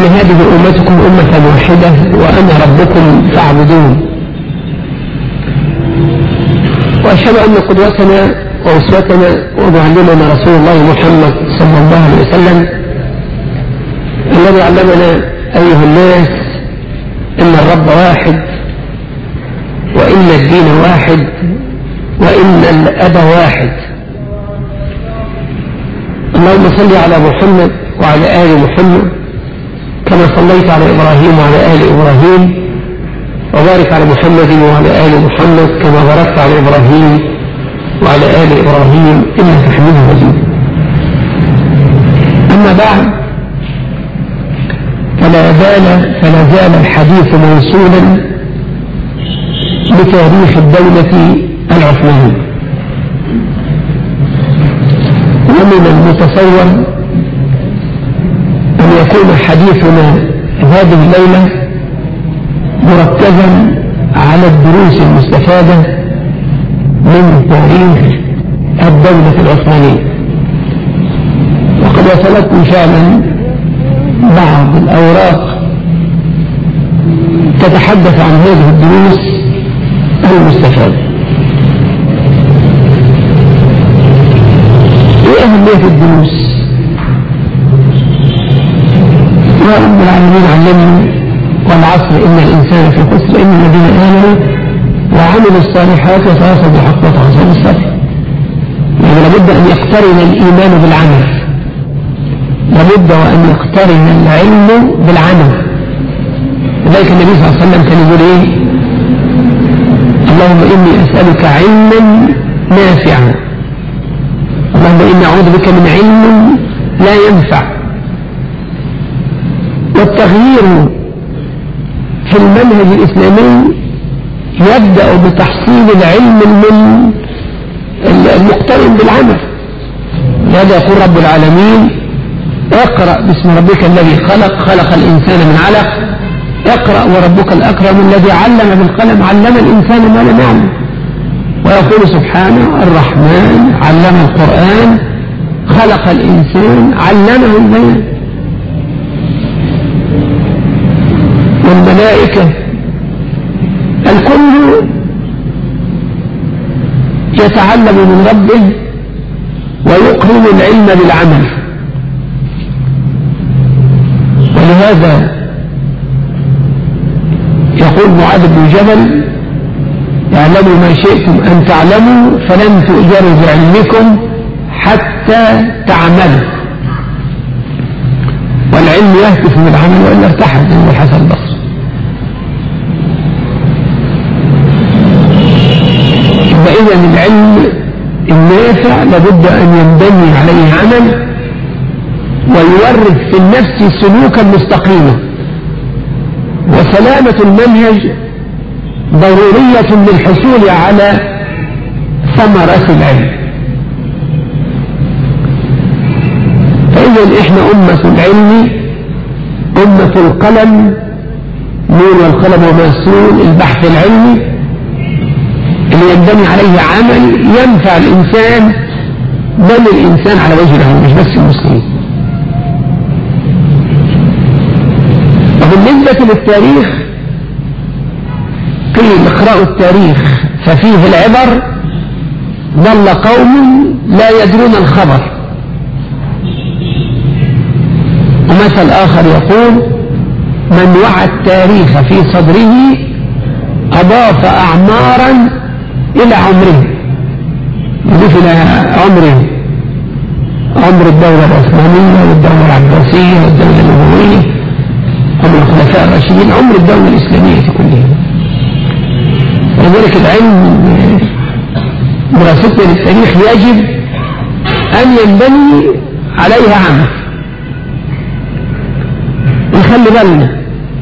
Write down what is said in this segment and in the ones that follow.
هذه أمتكم أمة واحدة وأنا ربكم فاعبدون وأشهد أن قدوتنا وأسوتنا ومعلمنا رسول الله محمد صلى الله عليه وسلم الذي علمنا أيها الناس إن الرب واحد وإن الدين واحد وإن الأب واحد اللهم صل على محمد وعلى آل محمد كما صليت على إبراهيم وعلى آل إبراهيم وبارك على محمد وعلى آل محمد كما باركت على إبراهيم وعلى آل إبراهيم إنك حميد مجيد أما بعد فلا زال فلا زال الحديث موصولا بتاريخ الدولة العثمانية ومن المتصور أن يكون حديثنا هذه الليلة مركزا على الدروس المستفادة من تاريخ الدولة العثمانية وقد وصلتني فعلا بعض الأوراق تتحدث عن هذه الدروس المستفادة ايه أهمية الدروس ورب العالمين علمني والعصر إن الإنسان في خسر إن الذين آمنوا وعملوا الصالحات وتواصوا بالحق وتواصوا بالصبر يعني لابد أن يقترن الإيمان بالعمل لابد وأن يقترن العلم بالعمل لذلك النبي صلى الله عليه وسلم كان يقول إيه اللهم إني أسألك علما نافعا اللهم إني أعوذ بك من علم لا ينفع والتغيير في المنهج الإسلامي يبدأ بتحصيل العلم من المقترن بالعمل لهذا يقول رب العالمين اقرأ باسم ربك الذي خلق خلق الإنسان من علق اقرأ وربك الأكرم الذي علم بالقلم علم الإنسان ما لم يعلم ويقول سبحانه الرحمن علم القرآن خلق الإنسان علمه البيان والملائكة الكل يتعلم من ربه ويقرن العلم بالعمل ولهذا يقول معاذ بن جبل اعلموا ما شئتم أن تعلموا فلن تؤجروا بعلمكم حتى تعملوا والعلم يهتف بالعمل وإلا ارتحل من الحسن البصري فإذا العلم النافع لابد أن ينبني عليه عمل ويورث في النفس سلوكا مستقيما وسلامة المنهج ضرورية للحصول على ثمرة العلم فإذا إحنا أمة العلم أمة القلم نون والقلم وما يسرون البحث العلمي اللي ينبني عليه عمل ينفع الإنسان بل الإنسان على وجه الأرض مش بس المسلمين وبالنسبة للتاريخ قيل اقرأوا التاريخ ففيه العبر ضل قوم لا يدرون الخبر ومثل آخر يقول من وعى التاريخ في صدره أضاف أعمارا إلى عمره يضيف إلى عمره عمر الدولة العثمانية والدولة العباسية والدولة الأموية عمر الخلفاء الراشدين عمر الدولة الإسلامية كلها ولذلك العلم دراستنا للتاريخ يجب أن ينبني عليها عمل ونخلي بالنا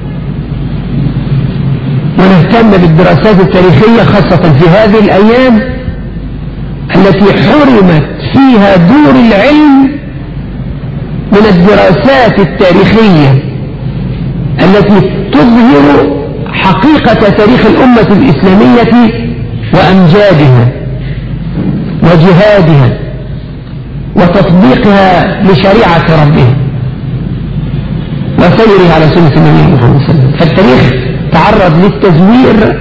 ونهتم بالدراسات التاريخية خاصة في هذه الأيام التي حرمت فيها دور العلم من الدراسات التاريخية التي تظهر حقيقة تاريخ الأمة الإسلامية وأمجادها وجهادها وتطبيقها لشريعة ربها وسيره على سنة النبي محمد صلى الله عليه وسلم فالتاريخ تعرض للتزوير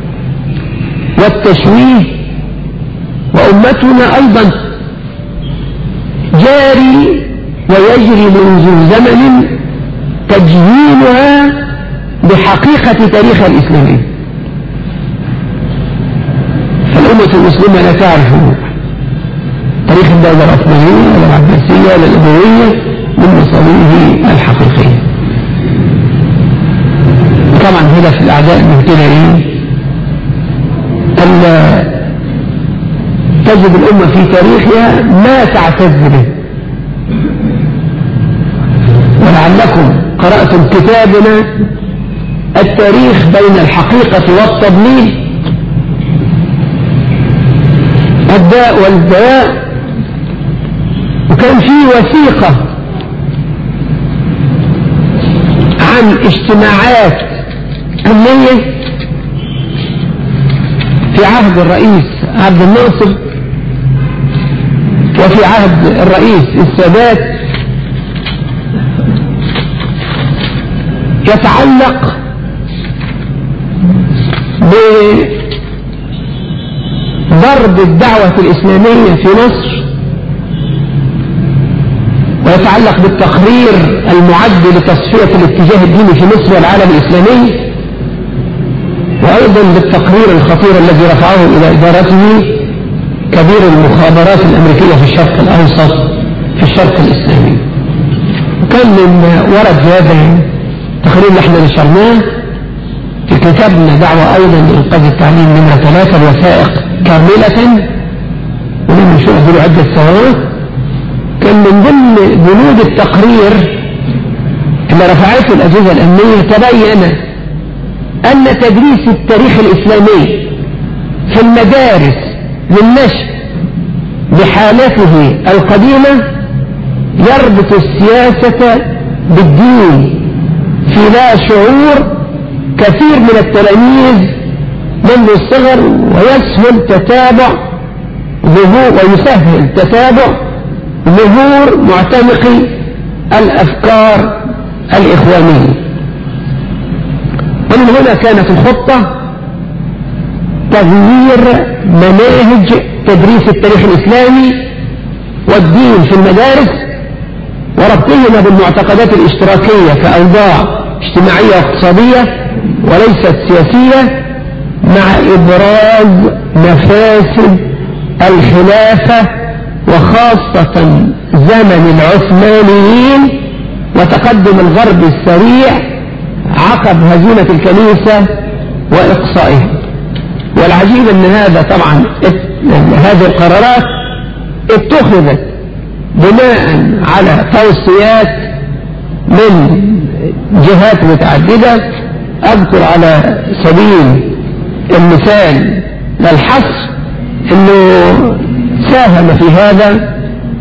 والتشويه وأمتنا أيضا جاري ويجري منذ زمن تجهيلها بحقيقة تاريخ الإسلامي فالأمة المسلمة لا تعرف تاريخ الدولة العثمانية ولا العباسية ولا الأموية من مصادره الحقيقية طبعا هدف الأعداء من كده إيه؟ ألا تجد الأمة في تاريخها ما تعتز به ولعلكم قرأتم كتابنا التاريخ بين الحقيقة والتضليل الداء والدواء وكان في وثيقة عن اجتماعات أمنية في عهد الرئيس عبد الناصر وفي عهد الرئيس السادات يتعلق بضرب الدعوة الإسلامية في مصر ويتعلق بالتقرير المعد لتصفية الاتجاه الديني في مصر والعالم الإسلامي وأيضا بالتقرير الخطير الذي رفعه إلى إدارته كبير المخابرات الأمريكية في الشرق الأوسط في الشرق الإسلامي وكان من ورد هذا التقرير اللي احنا نشرناه في كتابنا دعوة أيضا لإنقاذ التعليم نمرة ثلاثة الوثائق كاملة ولم نشوف له عدة سنوات كان من ضمن بنود التقرير اللي رفعته الأجهزة الأمنية تبين أن تدريس التاريخ الإسلامي في المدارس للنشء بحالته القديمة يربط السياسة بالدين في لا شعور كثير من التلاميذ منذ الصغر ويسهل تتابع ظهور ويسهل تتابع ظهور معتنقي الأفكار الإخوانية ومن هنا كانت الخطة تغيير مناهج تدريس التاريخ الإسلامي والدين في المدارس وربطهما بالمعتقدات الاشتراكية كأوضاع اجتماعية واقتصادية وليست سياسية مع إبراز مفاسد الخلافة وخاصة زمن العثمانيين وتقدم الغرب السريع عقب هزيمة الكنيسة وإقصائها والعجيب أن هذا طبعا هذه القرارات اتخذت بناء على توصيات من جهات متعددة أذكر على سبيل المثال للحصر أنه ساهم في هذا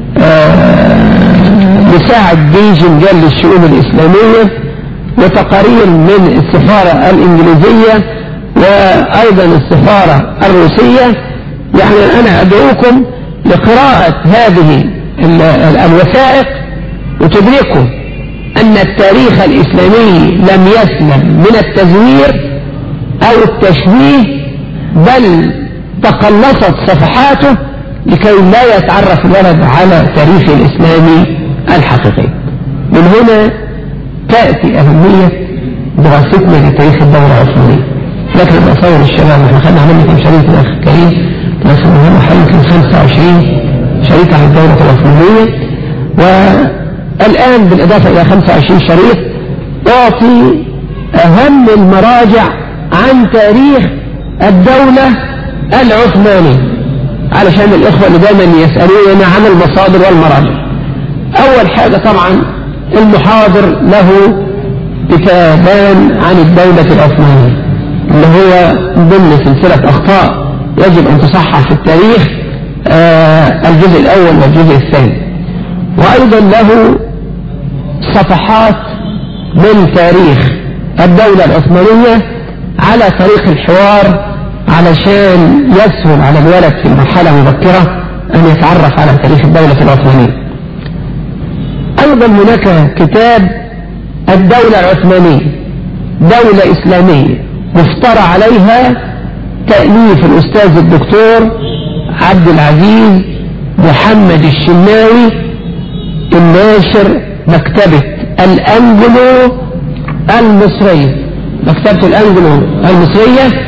مساعد بيجنجل للشؤون الإسلامية وتقارير من السفارة الإنجليزية وأيضا السفارة الروسية يعني أنا أدعوكم لقراءة هذه الوثائق وتدركوا أن التاريخ الإسلامي لم يسلم من التزوير أو التشويه بل تقلصت صفحاته لكي لا يتعرف الولد على تاريخ الإسلامي الحقيقي من هنا تأتي أهمية دراستنا لتاريخ الدولة العثمانية لكن أصور الشباب احنا خدنا عملنا كم شريط الأخ الكريم لكن مهم حوالي 25 شريط عن الدولة العثمانية والآن بالإضافة إلى 25 شريط أعطي أهم المراجع عن تاريخ الدولة العثمانية علشان الإخوة اللي دايما يسألوننا عن المصادر والمراجع أول حاجة طبعا المحاضر له كتابان عن الدولة العثمانية اللي هو ضمن سلسلة أخطاء يجب أن تصحح في التاريخ آه الجزء الأول والجزء الثاني وأيضا له صفحات من تاريخ الدولة العثمانية على طريق الحوار علشان يسهل على الولد في مرحلة مبكرة أن يتعرف على تاريخ الدولة العثمانية أيضا هناك كتاب الدولة العثمانية دولة إسلامية مفترى عليها تأليف الأستاذ الدكتور عبد العزيز محمد الشناوي الناشر مكتبة الأنجلو المصرية مكتبة الأنجلو المصرية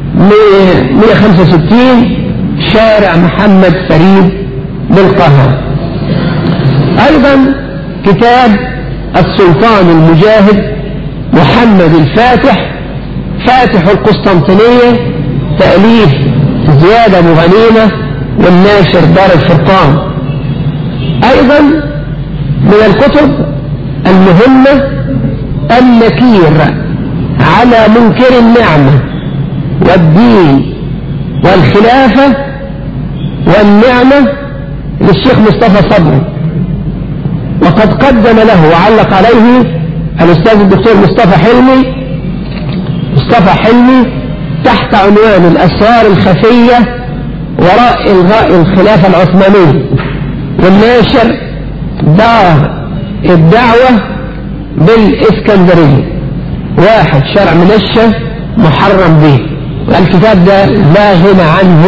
165 شارع محمد فريد بالقاهرة أيضا كتاب السلطان المجاهد محمد الفاتح فاتح القسطنطينية تأليف زيادة مغنيمة والناشر دار الفرقان أيضا من الكتب المهمة النكير على منكر النعمة والدين والخلافة والنعمة للشيخ مصطفى صبري وقد قدم له وعلق عليه الأستاذ الدكتور مصطفى حلمي مصطفى حلمي تحت عنوان الأسرار الخفية وراء إلغاء الخلافة العثمانية والناشر دار الدعوة بالإسكندرية واحد شرع منشة محرم به الكتاب ده لا غنى عنه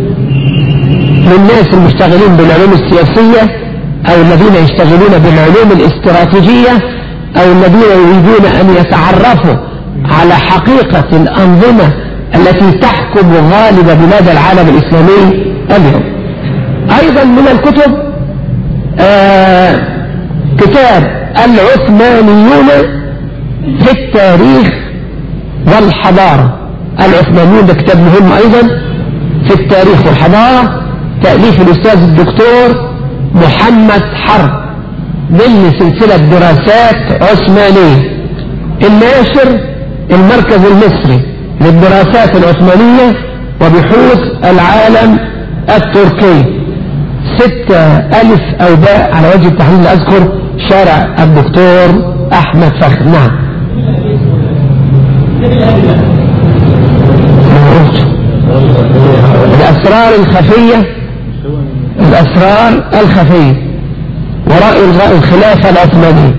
للناس المشتغلين بالعلوم السياسية أو الذين يشتغلون بالعلوم الاستراتيجية أو الذين يريدون أن يتعرفوا على حقيقة الأنظمة التي تحكم غالب بلاد العالم الإسلامي اليوم أيضا من الكتب آه كتاب العثمانيون في التاريخ والحضارة العثمانيون ده كتاب مهم أيضا في التاريخ والحضارة تأليف الأستاذ الدكتور محمد حرب ضمن سلسلة دراسات عثمانية الناشر المركز المصري للدراسات العثمانية وبحوث العالم التركي ستة ألف أو باء على وجه التحليل أذكر شارع الدكتور أحمد فخر نعم الأسرار الخفية الأسرار الخفية وراء إلغاء الخلافة العثمانية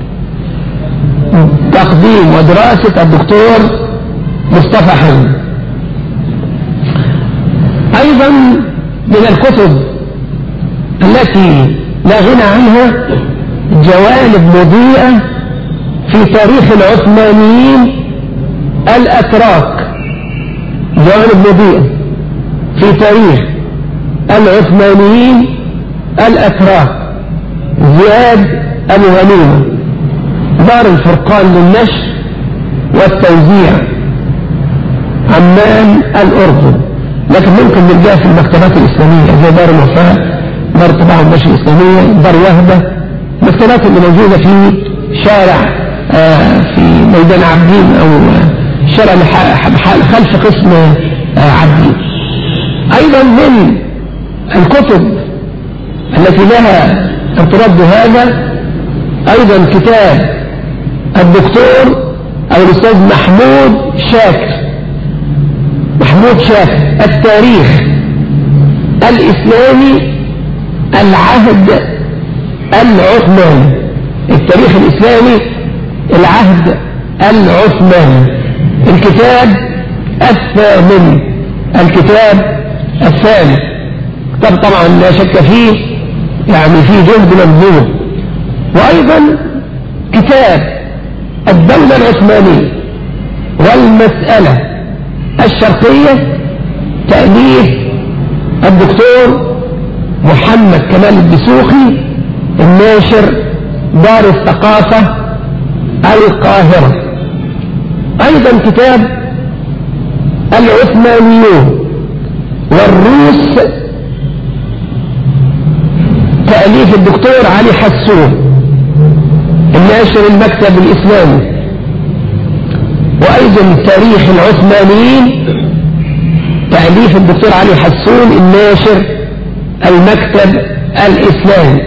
تقديم ودراسة الدكتور مصطفى حلمي أيضا من الكتب التي لا غنى عنها جوانب مضيئة في تاريخ العثمانيين الأتراك جوانب مضيئة في تاريخ العثمانيين الأتراك زياد أبو غنيمة دار الفرقان للنشر والتوزيع عمان الأردن لكن ممكن نلقاها في المكتبات الإسلامية زي دار الوفاء دار طباعة النشر الإسلامية دار وهبة المكتبات اللي موجودة في شارع آه في ميدان عبدين أو شارع خلف قسم آه عبدين أيضا من الكتب التي لها ارتباط بهذا أيضا كتاب الدكتور أو الأستاذ محمود شاكر محمود شاف التاريخ الإسلامي العهد العثماني التاريخ الإسلامي العهد العثماني الكتاب الثامن الكتاب الثامن كتاب طبعا لا شك فيه يعني فيه جهد مبذول وأيضا كتاب الدولة العثمانية والمسألة الشرقية تأليف الدكتور محمد كمال الدسوقي الناشر دار الثقافة القاهرة أيضا كتاب العثمانيون والروس تأليف الدكتور علي حسون الناشر المكتب الإسلامي وأيضا تاريخ العثمانيين تأليف الدكتور علي حسون الناشر المكتب الإسلامي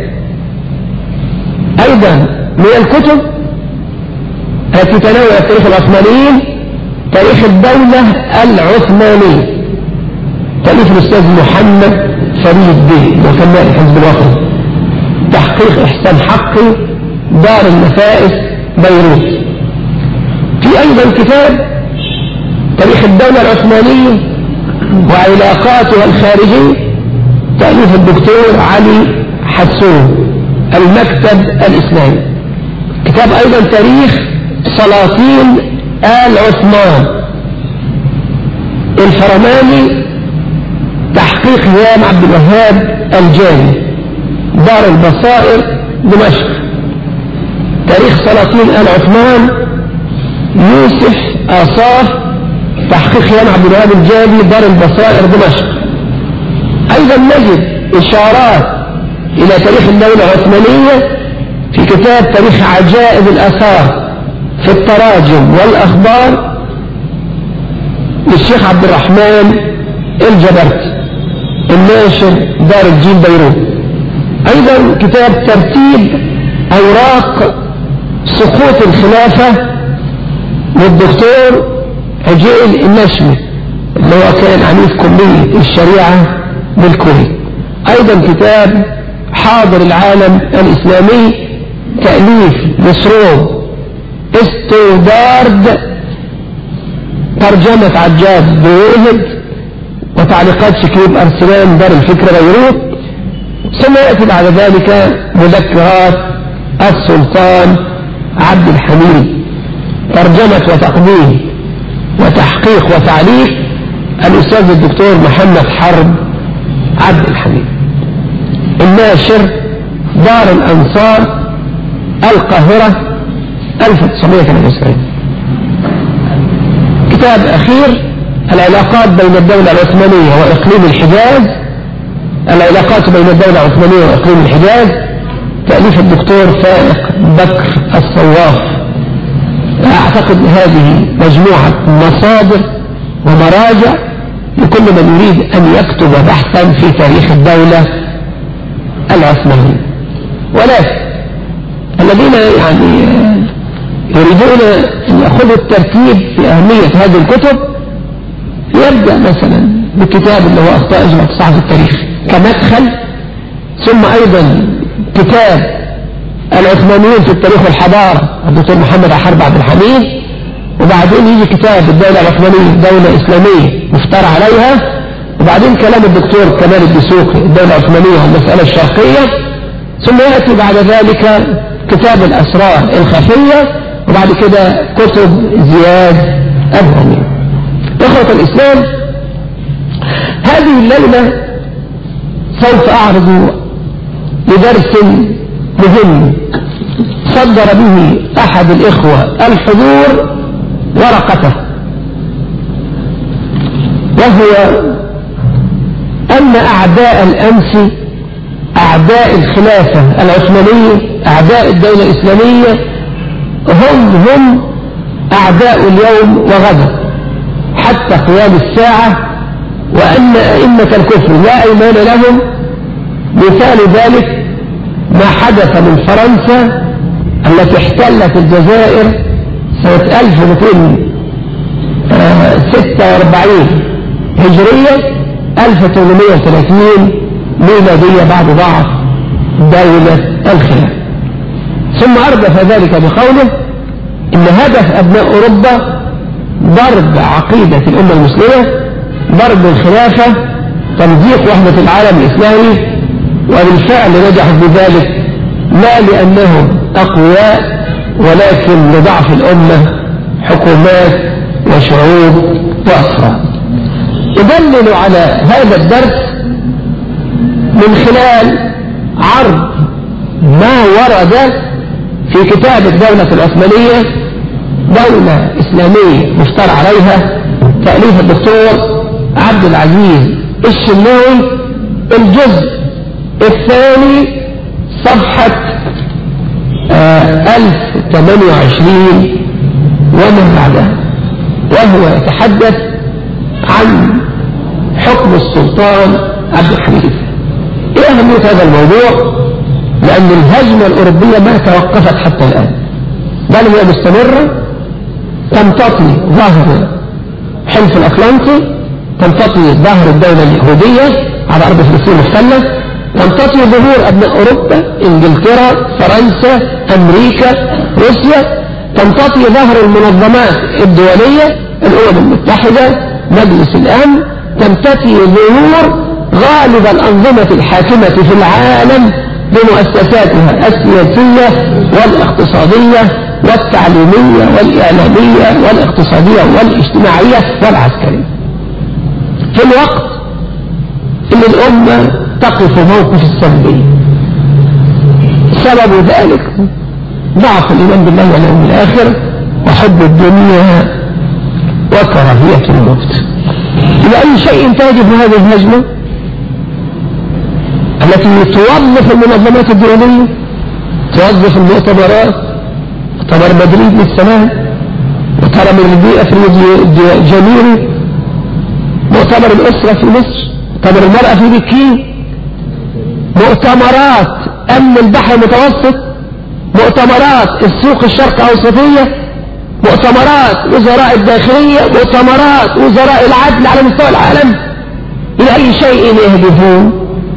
أيضا من الكتب التي تناولت تاريخ العثمانيين تاريخ الدولة العثمانية تأليف الأستاذ محمد فريد بيه وكمال حزب الوطن تحقيق إحسان حقي دار النفائس بيروت في أيضا كتاب تاريخ الدولة العثمانية وعلاقاتها الخارجية تأليف الدكتور علي حسون المكتب الإسلامي كتاب أيضا تاريخ سلاطين آل عثمان الفرماني تحقيق هيام عبد الوهاب الجاني دار البصائر دمشق تاريخ سلاطين آل عثمان يوسف آصاف تحقيق هيام عبد الوهاب الجاني دار البصائر دمشق أيضا نجد إشارات إلى تاريخ الدولة العثمانية في كتاب تاريخ عجائب الآثار في التراجم والأخبار للشيخ عبد الرحمن الجبرتي الناشر دار الجيل بيروت أيضا كتاب ترتيب أوراق سقوط الخلافة للدكتور عجيل النشمي اللي هو كان عميد كلية الشريعة بالكويت أيضا كتاب حاضر العالم الإسلامي تأليف مسروق استودارد ترجمة عجاب بوهد وتعليقات شكيب أرسلان دار الفكرة بيروت ثم يأتي بعد ذلك مذكرات السلطان عبد الحميد ترجمة وتقديم وتحقيق وتعليق الأستاذ الدكتور محمد حرب عبد الحميد الناشر دار الأنصار القاهرة 1978 كتاب أخير العلاقات بين الدولة العثمانية وإقليم الحجاز العلاقات بين الدولة العثمانية وإقليم الحجاز تأليف الدكتور فائق بكر الصواف أعتقد هذه مجموعة مصادر ومراجع لكل من يريد أن يكتب بحثا في تاريخ الدولة العثمانية ولكن الذين يعني يريدون أن يأخذوا الترتيب في أهمية هذه الكتب يبدأ مثلا بالكتاب اللي هو أخطاء إجراء صحف التاريخ كمدخل ثم أيضا كتاب العثمانيين في التاريخ والحضارة الدكتور محمد حرب عبد الحميد وبعدين يجي كتاب الدولة العثمانية دولة إسلامية مفترى عليها وبعدين كلام الدكتور كمال الدسوقي الدولة العثمانية والمسألة الشرقية ثم يأتي بعد ذلك كتاب الأسرار الخفية وبعد كده كتب زياد أبهمي إخوة الإسلام هذه الليلة سوف أعرض لدرس مهم صدر به أحد الإخوة الحضور ورقته وهو أن أعداء الأمس أعداء الخلافة العثمانية أعداء الدولة الإسلامية هم هم أعداء اليوم وغدا حتى قيام الساعة وأن أئمة الكفر لا أيمان لهم مثال ذلك ما حدث من فرنسا التي احتلت الجزائر سنة 1246 هجرية 1830 ميلادية بعد ضعف دولة الخلافة ثم أردف ذلك بقوله إن هدف أبناء أوروبا ضرب عقيدة الأمة المسلمة ضرب الخلافة تمزيق وحدة العالم الإسلامي وبالفعل نجحوا بذلك لا لأنهم أقوياء ولكن لضعف الأمة حكومات وشعوب وأسرار أدلل على هذا الدرس من خلال عرض ما ورد في كتاب الدولة العثمانية دولة إسلامية مفتر عليها تأليف الدكتور عبد العزيز الشناوي الجزء الثاني صفحة آه 1028 ومن بعدها وهو يتحدث عن حكم السلطان عبد الحميد ايه اهمية هذا الموضوع لان الهجمة الاوروبية ما توقفت حتى الان بل هي مستمرة تمتطي ظهر حلف الاطلنطي تمتطي ظهر الدولة اليهودية على ارض فلسطين المحتلة تمتطي ظهور ابناء اوروبا انجلترا فرنسا امريكا روسيا تمتطي ظهر المنظمات الدولية الأمم المتحدة مجلس الأمن تمتطي ظهور غالب الأنظمة الحاكمة في العالم بمؤسساتها السياسية والاقتصادية والتعليمية والإعلامية والاقتصادية والاجتماعية والعسكرية في الوقت اللي الأمة تقف موقف السلبية سبب ذلك ضعف الإيمان بالله واليوم الآخر وحب الدنيا وكراهية الموت لأي شيء تجد هذه الهجمة التي توظف المنظمات الدولية توظف المؤتمرات مؤتمر مدريد للسلام مؤتمر البيئة في جميل مؤتمر الأسرة في مصر مؤتمر المرأة في بكين مؤتمرات أمن البحر المتوسط مؤتمرات السوق الشرق أوسطية مؤتمرات وزراء الداخلية مؤتمرات وزراء العدل على مستوى العالم إلى أي شيء يهدفون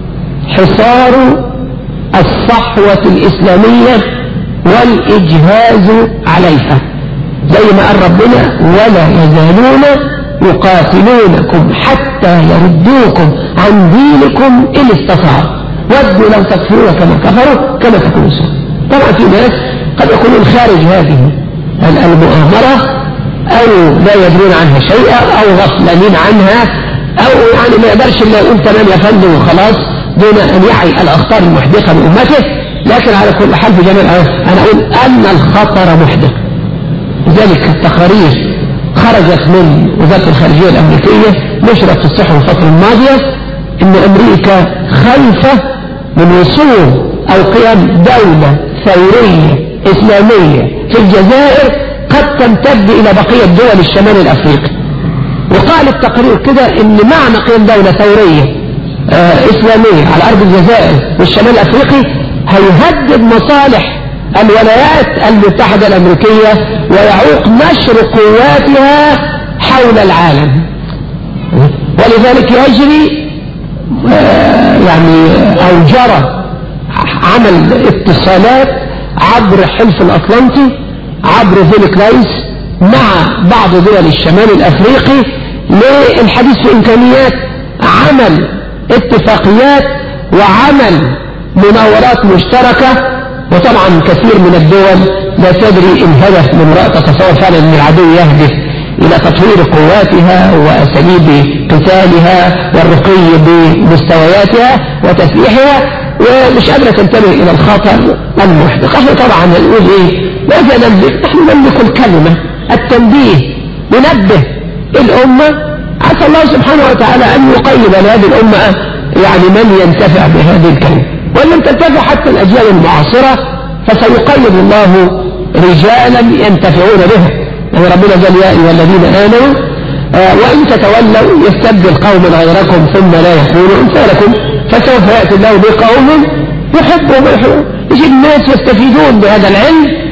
حصار الصحوة الإسلامية والإجهاز عليها زي ما قال ربنا ولا يزالون يقاتلونكم حتى يردوكم عن دينكم إن استطاعوا ودوا لو تكفرون كما كفروا كما تكونوا طبعا في ناس قد يكونون خارج هذه المؤامرة أو لا يدرون عنها شيئا أو غفلانين عنها أو يعني ما يقدرش إلا يقول تمام يا فندم وخلاص دون أن يعي الأخطار المحدقة لأمته لكن على كل حال في جميع أنا أقول أن الخطر محدق لذلك التقارير خرجت من وزارة الخارجية الأمريكية نشرت في الصحف الفترة الماضية إن أمريكا خايفة من وصول أو قيام دولة ثورية إسلامية في الجزائر قد تمتد إلى بقية دول الشمال الأفريقي وقال التقرير كده إن معنى قيام دولة ثورية آه إسلامية على أرض الجزائر والشمال الأفريقي هيهدد مصالح الولايات المتحدة الأمريكية ويعوق نشر قواتها حول العالم ولذلك يجري آه، يعني أو جرى عمل اتصالات عبر حلف الأطلنطي عبر فيلكلايس مع بعض دول الشمال الأفريقي للحديث في إمكانيات عمل اتفاقيات وعمل مناورات مشتركة وطبعا كثير من الدول لا تدري إن هدف من رأى تتصور فعلا أن العدو يهدف إلى تطوير قواتها وأساليب قتالها والرقي بمستوياتها وتسليحها ومش قادرة تنتبه إلى الخطر المحدق احنا طبعا نقول إيه ماذا نملك نحن نملك الكلمة التنبيه ننبه الأمة عسى الله سبحانه وتعالى أن يقيم لهذه الأمة يعني من ينتفع بهذه الكلمة وإن لم تنتفع حتى الأجيال المعاصرة فسيقيد الله رجالا ينتفعون بها يعني ربنا قال يا أيها الذين آمنوا آه وإن تتولوا يستبدل قوما غيركم ثم لا يكونوا أمثالكم فسوف يأتي الله بقوم يحبهم ويحبهم يجي الناس يستفيدون بهذا العلم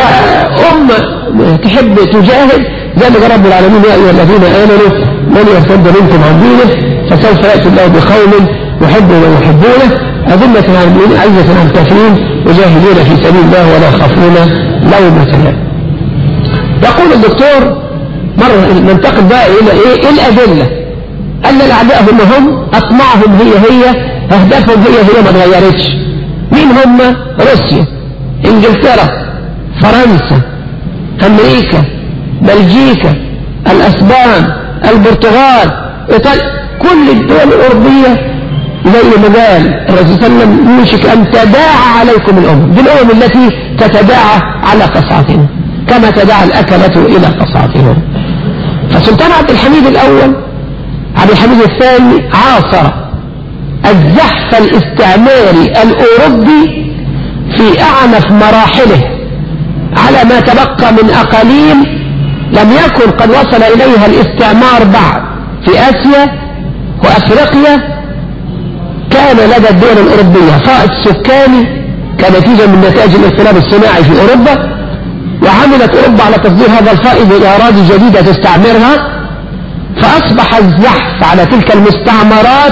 وأمة تحب تجاهد ذلك رب العالمين يا أيها الذين آمنوا من يرتد منكم عن دينه فسوف يأتي الله بقوم يحبهم ويحبونه أذلة عن المؤمنين عزة عن الكافرين وجاهدون في سبيل الله ولا يخافون لومة لائم يقول الدكتور مرة ننتقل بقى إلى إيه, إيه الأدلة أن الأعداء هم هم أطمعهم هي هي أهدافهم هي هي ما تغيرتش مين هم روسيا إنجلترا فرنسا أمريكا بلجيكا الأسبان البرتغال إيطاليا كل الدول الأوروبية زي ما قال الرسول صلى الله عليه وسلم يوشك أن تداعى عليكم الأمم دي الأمم التي تتداعى على قصعتنا كما تداعى الأكلة إلى قصعتنا فسلطان عبد الحميد الأول عبد الحميد الثاني عاصر الزحف الاستعماري الأوروبي في أعنف مراحله على ما تبقى من أقاليم لم يكن قد وصل إليها الاستعمار بعد في آسيا وأفريقيا كان لدى الدول الأوروبية فائض سكاني كنتيجة من نتائج الانقلاب الصناعي في أوروبا وعملت أوروبا على تصدير هذا الفائض إلى أراضي جديدة تستعمرها فأصبح الزحف على تلك المستعمرات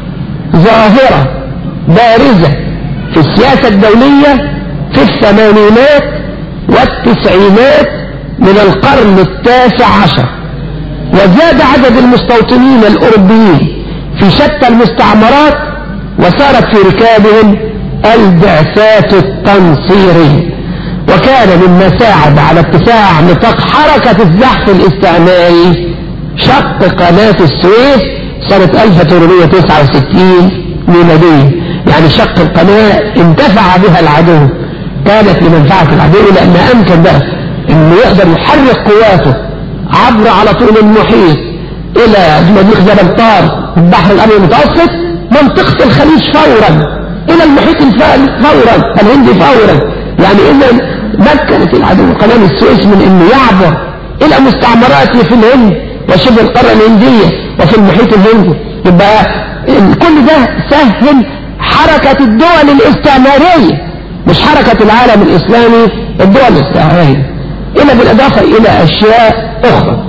ظاهرة بارزة في السياسة الدولية في الثمانينات والتسعينات من القرن التاسع عشر وزاد عدد المستوطنين الأوروبيين في شتى المستعمرات وصارت في ركابهم البعثات التنصيرية وكان مما ساعد على اتساع نطاق حركة الزحف الاستعماري شق قناة السويس سنة 1869 ميلادية يعني شق القناة انتفع بها العدو كانت لمنفعة العدو لأنها أمكن بقى أنه يقدر يحرك قواته عبر على طول المحيط إلى مضيق جبل طار البحر الأبيض المتوسط منطقة الخليج فورا إلى المحيط الفاري فورا الهندي فورا يعني إذا مكنت العدو قناة السويس من أنه يعبر إلى مستعمراته في الهند وشبه القارة الهندية وفي المحيط الهندي يبقى كل ده سهل حركة الدول الاستعمارية مش حركة العالم الإسلامي الدول الاستعمارية إلا بالإضافة إلى أشياء أخرى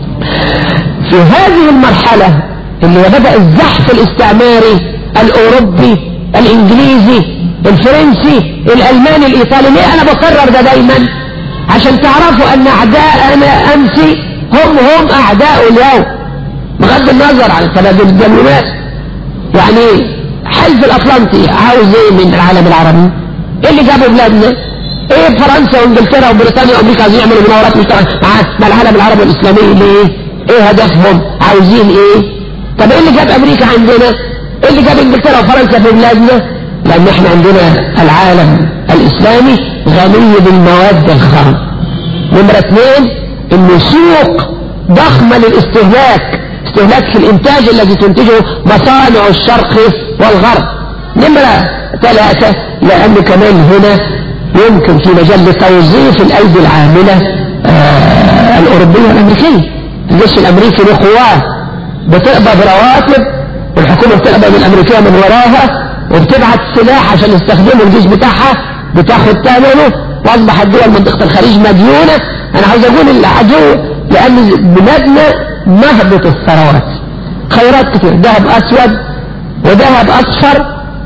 في هذه المرحلة اللي بدأ الزحف الاستعماري الأوروبي الإنجليزي الفرنسي الألماني الإيطالي ليه أنا بكرر ده دايما عشان تعرفوا أن أعداءنا أمس هم هم أعداء اليوم بغض النظر عن تبادل الجمهورات يعني حلف الأطلنطي عاوز ايه من العالم العربي ايه اللي جابوا بلادنا ايه فرنسا وانجلترا وبريطانيا وامريكا عايزين يعملوا مناورات مشتركه مع العالم العربي والاسلامي ليه ايه هدفهم عاوزين ايه طب ايه اللي جاب امريكا عندنا ايه اللي جاب انجلترا وفرنسا في بلادنا لان احنا عندنا العالم الاسلامي غني بالمواد الخام نمرة اثنين انه سوق ضخمة للاستهلاك استهلاك في الانتاج الذي تنتجه مصانع الشرق والغرب نمرة ثلاثة لأن كمان هنا يمكن في مجال توظيف الأيدي العاملة آه الأوروبية والأمريكية الجيش الأمريكي له قوات بتقبض رواتب والحكومة بتقبض الأمريكية من وراها وبتبعت سلاح عشان يستخدمه الجيش بتاعها بتاخد ثمنه واصبحت دول منطقة الخليج مديونة أنا عاوز أقول العدو لأن بلادنا نهضة الثروات خيرات كتير ذهب أسود وذهب أصفر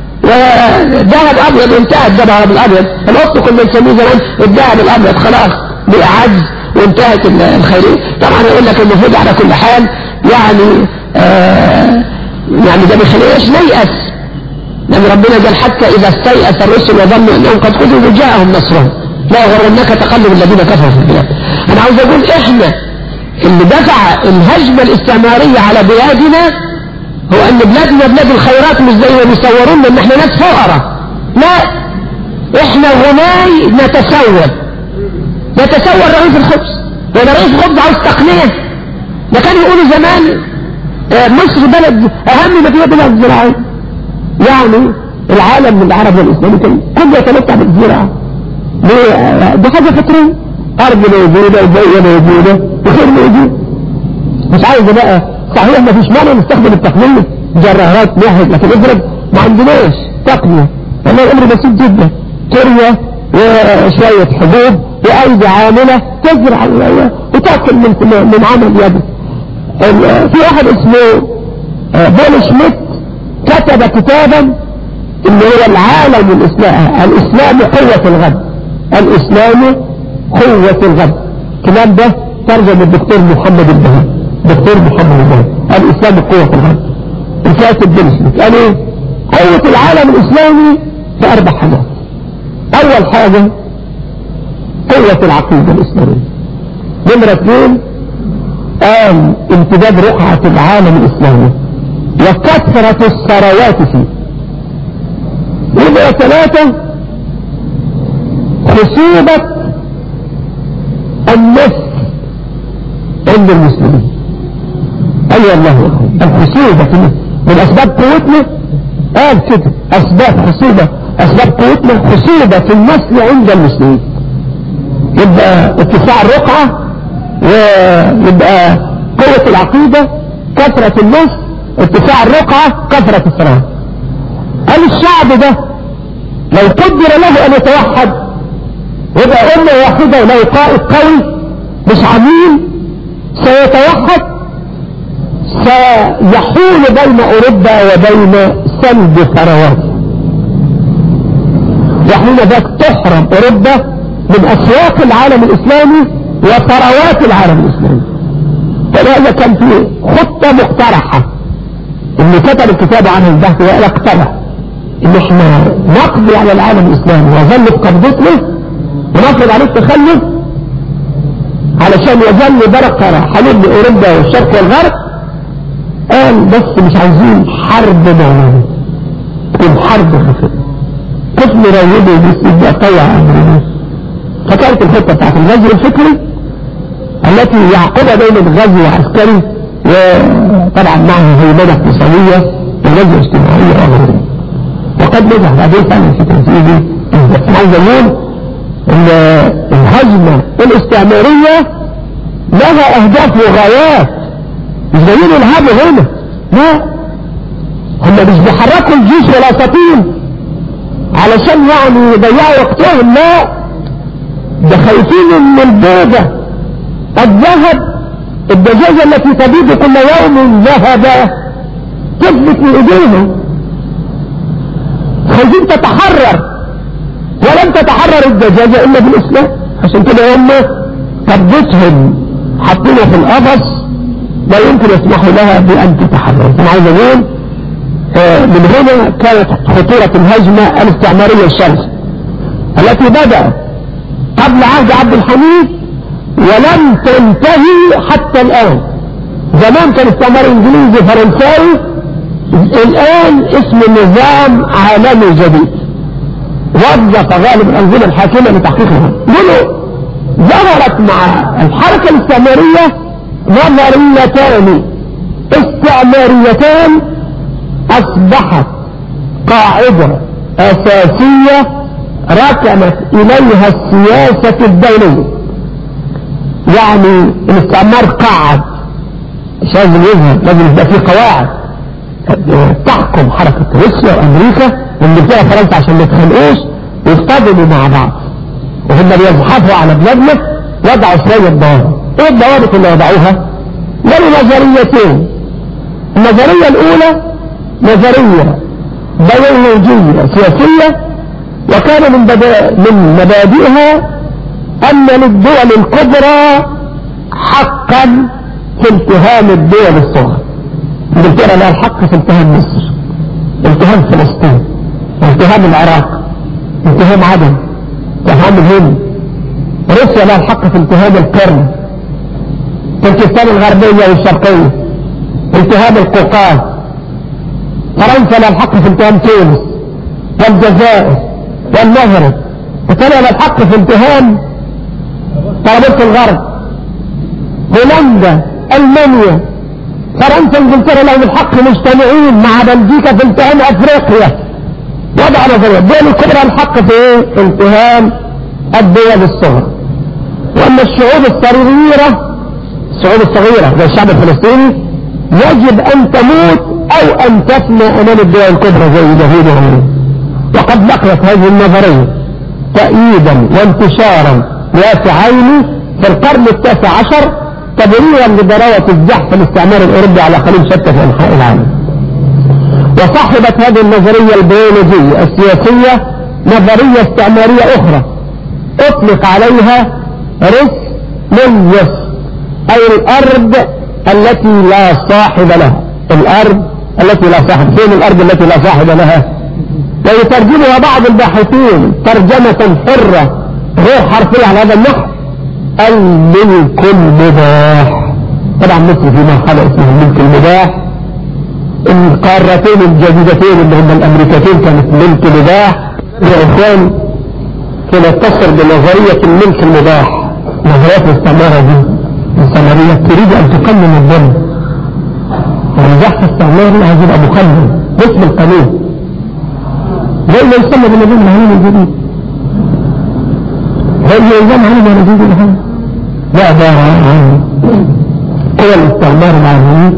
وذهب أبيض انتهى الذهب الأبيض القط كنا نسميه زمان الذهب الأبيض خلاص بأعز وانتهت الخيرية طبعا يقول لك المفروض على كل حال يعني آه يعني ده ما يخليناش نيأس لأن ربنا قال حتى إذا استيأس الرسل وظنوا أنهم قد كذبوا جاءهم نصرهم لا يغرنك تقلب الذين كفروا في البلاد أنا عاوز أقول إحنا اللي دفع الهجمة الاستعمارية على بلادنا هو أن بلادنا بلاد الخيرات مش زي ما بيصورونا إن إحنا ناس فقراء لا إحنا غناي نتسول نتسول رغيف الخبز وده رغيف الخبز عاوز تقنية ده كانوا يقولوا زمان مصر بلد أهم ما فيها بلد زراعية يعني العالم العربي والإسلامي كان كله يتمتع بالزراعة دي حاجة فطرية أرض موجودة وبيئة موجودة وخير موجود مش عايز بقى صحيح ما فيش مانع نستخدم التقنية جرارات نحن لكن افرض ما عندناش تقنية والله الأمر بسيط جدا كرية وشوية حبوب وأيدي عاملة تزرع وتأكل من من عمل يده في واحد اسمه بول شميت كتب كتابا اللي هو العالم الإسلام الإسلام قوة الغد الإسلام قوة الغد الكلام ده ترجم الدكتور محمد البهي دكتور محمد البهي الإسلام قوة الغد الكاتب بنسلك قال ايه قوة العالم الإسلامي في أربع حاجات أول حاجة قوة العقيدة الإسلامية نمرة اثنين قال امتداد رقعة العالم الإسلامي وكثرة الثروات فيه نمرة ثلاثة خصوبة النفس عند المسلمين أي الله الخصوبة في النفس من أسباب قوتنا قال كده أسباب خصوبة أسباب قوتنا خصوبة في النسل عند المسلمين يبقى اتساع الرقعة ويبقى قوة العقيدة كثرة النفس اتساع الرقعة كثرة الصلاة قال الشعب ده لو قدر له أن يتوحد يبقى أمة واحدة له قائد قوي مش عميل سيتوحد سيحول بين أوروبا وبين سلب ثروات يحول ذاك تحرم أوروبا من أسواق العالم الإسلامي وثروات العالم الإسلامي فلهذا كان في خطة مقترحة اللي كتب الكتاب عن البحث وقال اقترح ان احنا نقضي على العالم الإسلامي وظل بقبضته ونفرض عليه التخلف علشان يظل بركة حليب لأوروبا والشرق والغرب قال بس مش عايزين حرب معنوية تكون حرب خفيفة كيف نروده بس يبقى طيع أمرنا فكانت الخطة بتاعت الغزو الفكري التي يعقبها دايما غزو عسكري وطبعا معه هيمنة اقتصادية وغزو اجتماعية وغيرها وقد نجح بعدين فعلا في تنفيذه انا عايز اقول ان الهجمة الاستعمارية لها اهداف وغايات مش جايين يلهبوا هنا لا هم مش بيحركوا الجيش والاساطيل علشان يعني يضيعوا وقتهم لا ده خايفين ان البيضة الذهب الدجاجة التي تبيض كل يوم ذهب تثبت من ايديهم خايفين تتحرر ولم تتحرر الدجاجة الا بالاسلام عشان كده هم ثبتهم حاطينها في القفص لا يمكن يسمحوا لها بان تتحرر انا عايز اقول من هنا كانت خطورة الهجمة الاستعمارية الشرسة التي بدأت قبل عهد عبد الحميد ولم تنتهي حتى الآن زمان كان استعمار انجليزي فرنساوي الآن اسم نظام عالمي جديد وظف غالب الأنظمة الحاكمة لتحقيقها منه ظهرت مع الحركة الاستعمارية نظريتان استعماريتان أصبحت قاعدة أساسية ركنت إليها السياسة الدولية يعني الاستعمار قاعد مش لازم يظهر لازم يبقى في قواعد تحكم حركة روسيا وأمريكا وانجلترا وفرنسا عشان ما يتخانقوش ويصطدموا مع بعض وهم بيزحفوا على بلادنا وضعوا شوية ضوابط ايه الضوابط اللي وضعوها؟ قالوا نظريتين النظرية الأولى نظرية بيولوجية سياسية وكان من, من مبادئها أن للدول الكبرى حقا في التهام الدول الصغرى انجلترا لها الحق في التهام مصر التهام فلسطين التهام العراق التهام عدن التهام الهند روسيا لها الحق في التهام القرن تركستان الغربية والشرقية التهام القوقاز فرنسا لها الحق في التهام تونس والجزائر والمغرب ايطاليا لها الحق في التهام طرابلس الغرب هولندا المانيا فرنسا انجلترا لهم الحق مجتمعين مع بلجيكا في التهام افريقيا وضع نظرية الدول الكبرى الحق في ايه؟ التهام الدول الصغرى وان الشعوب الصغيرة الشعوب الصغيرة زي الشعب الفلسطيني يجب ان تموت او ان تفنى امام الدول الكبرى زي اليهود وغيرهم وقد لقيت هذه النظرية تأييدا وانتشارا واسعين في القرن التاسع عشر تبريرا لضراوة الزحف الاستعمار الاوروبي على خليج شتى في انحاء العالم وصاحبت هذه النظرية البيولوجية السياسية نظرية استعمارية اخرى اطلق عليها رس للوس اي الارض التي لا صاحب لها الارض التي لا صاحب فين الارض التي لا صاحب لها ويترجمها بعض الباحثين ترجمة حرة غير حرفية على هذا النحو الملك المباح طبعا مصر في مرحلة اسمها الملك المباح القارتين الجديدتين اللي هم الامريكتين كانت ملك مباح يا اخوان سنتصل بنظرية الملك المباح نظريات الاستعمارة دي الاستعمارية تريد ان تقنن الظلم والبحث الاستعماري هذا يبقى مقنن باسم القانون زي ما يسمى بالنظام العالمي الجديد زي نظام عالمي جديد الحين لا ده عن قوى الاستعمار العالمي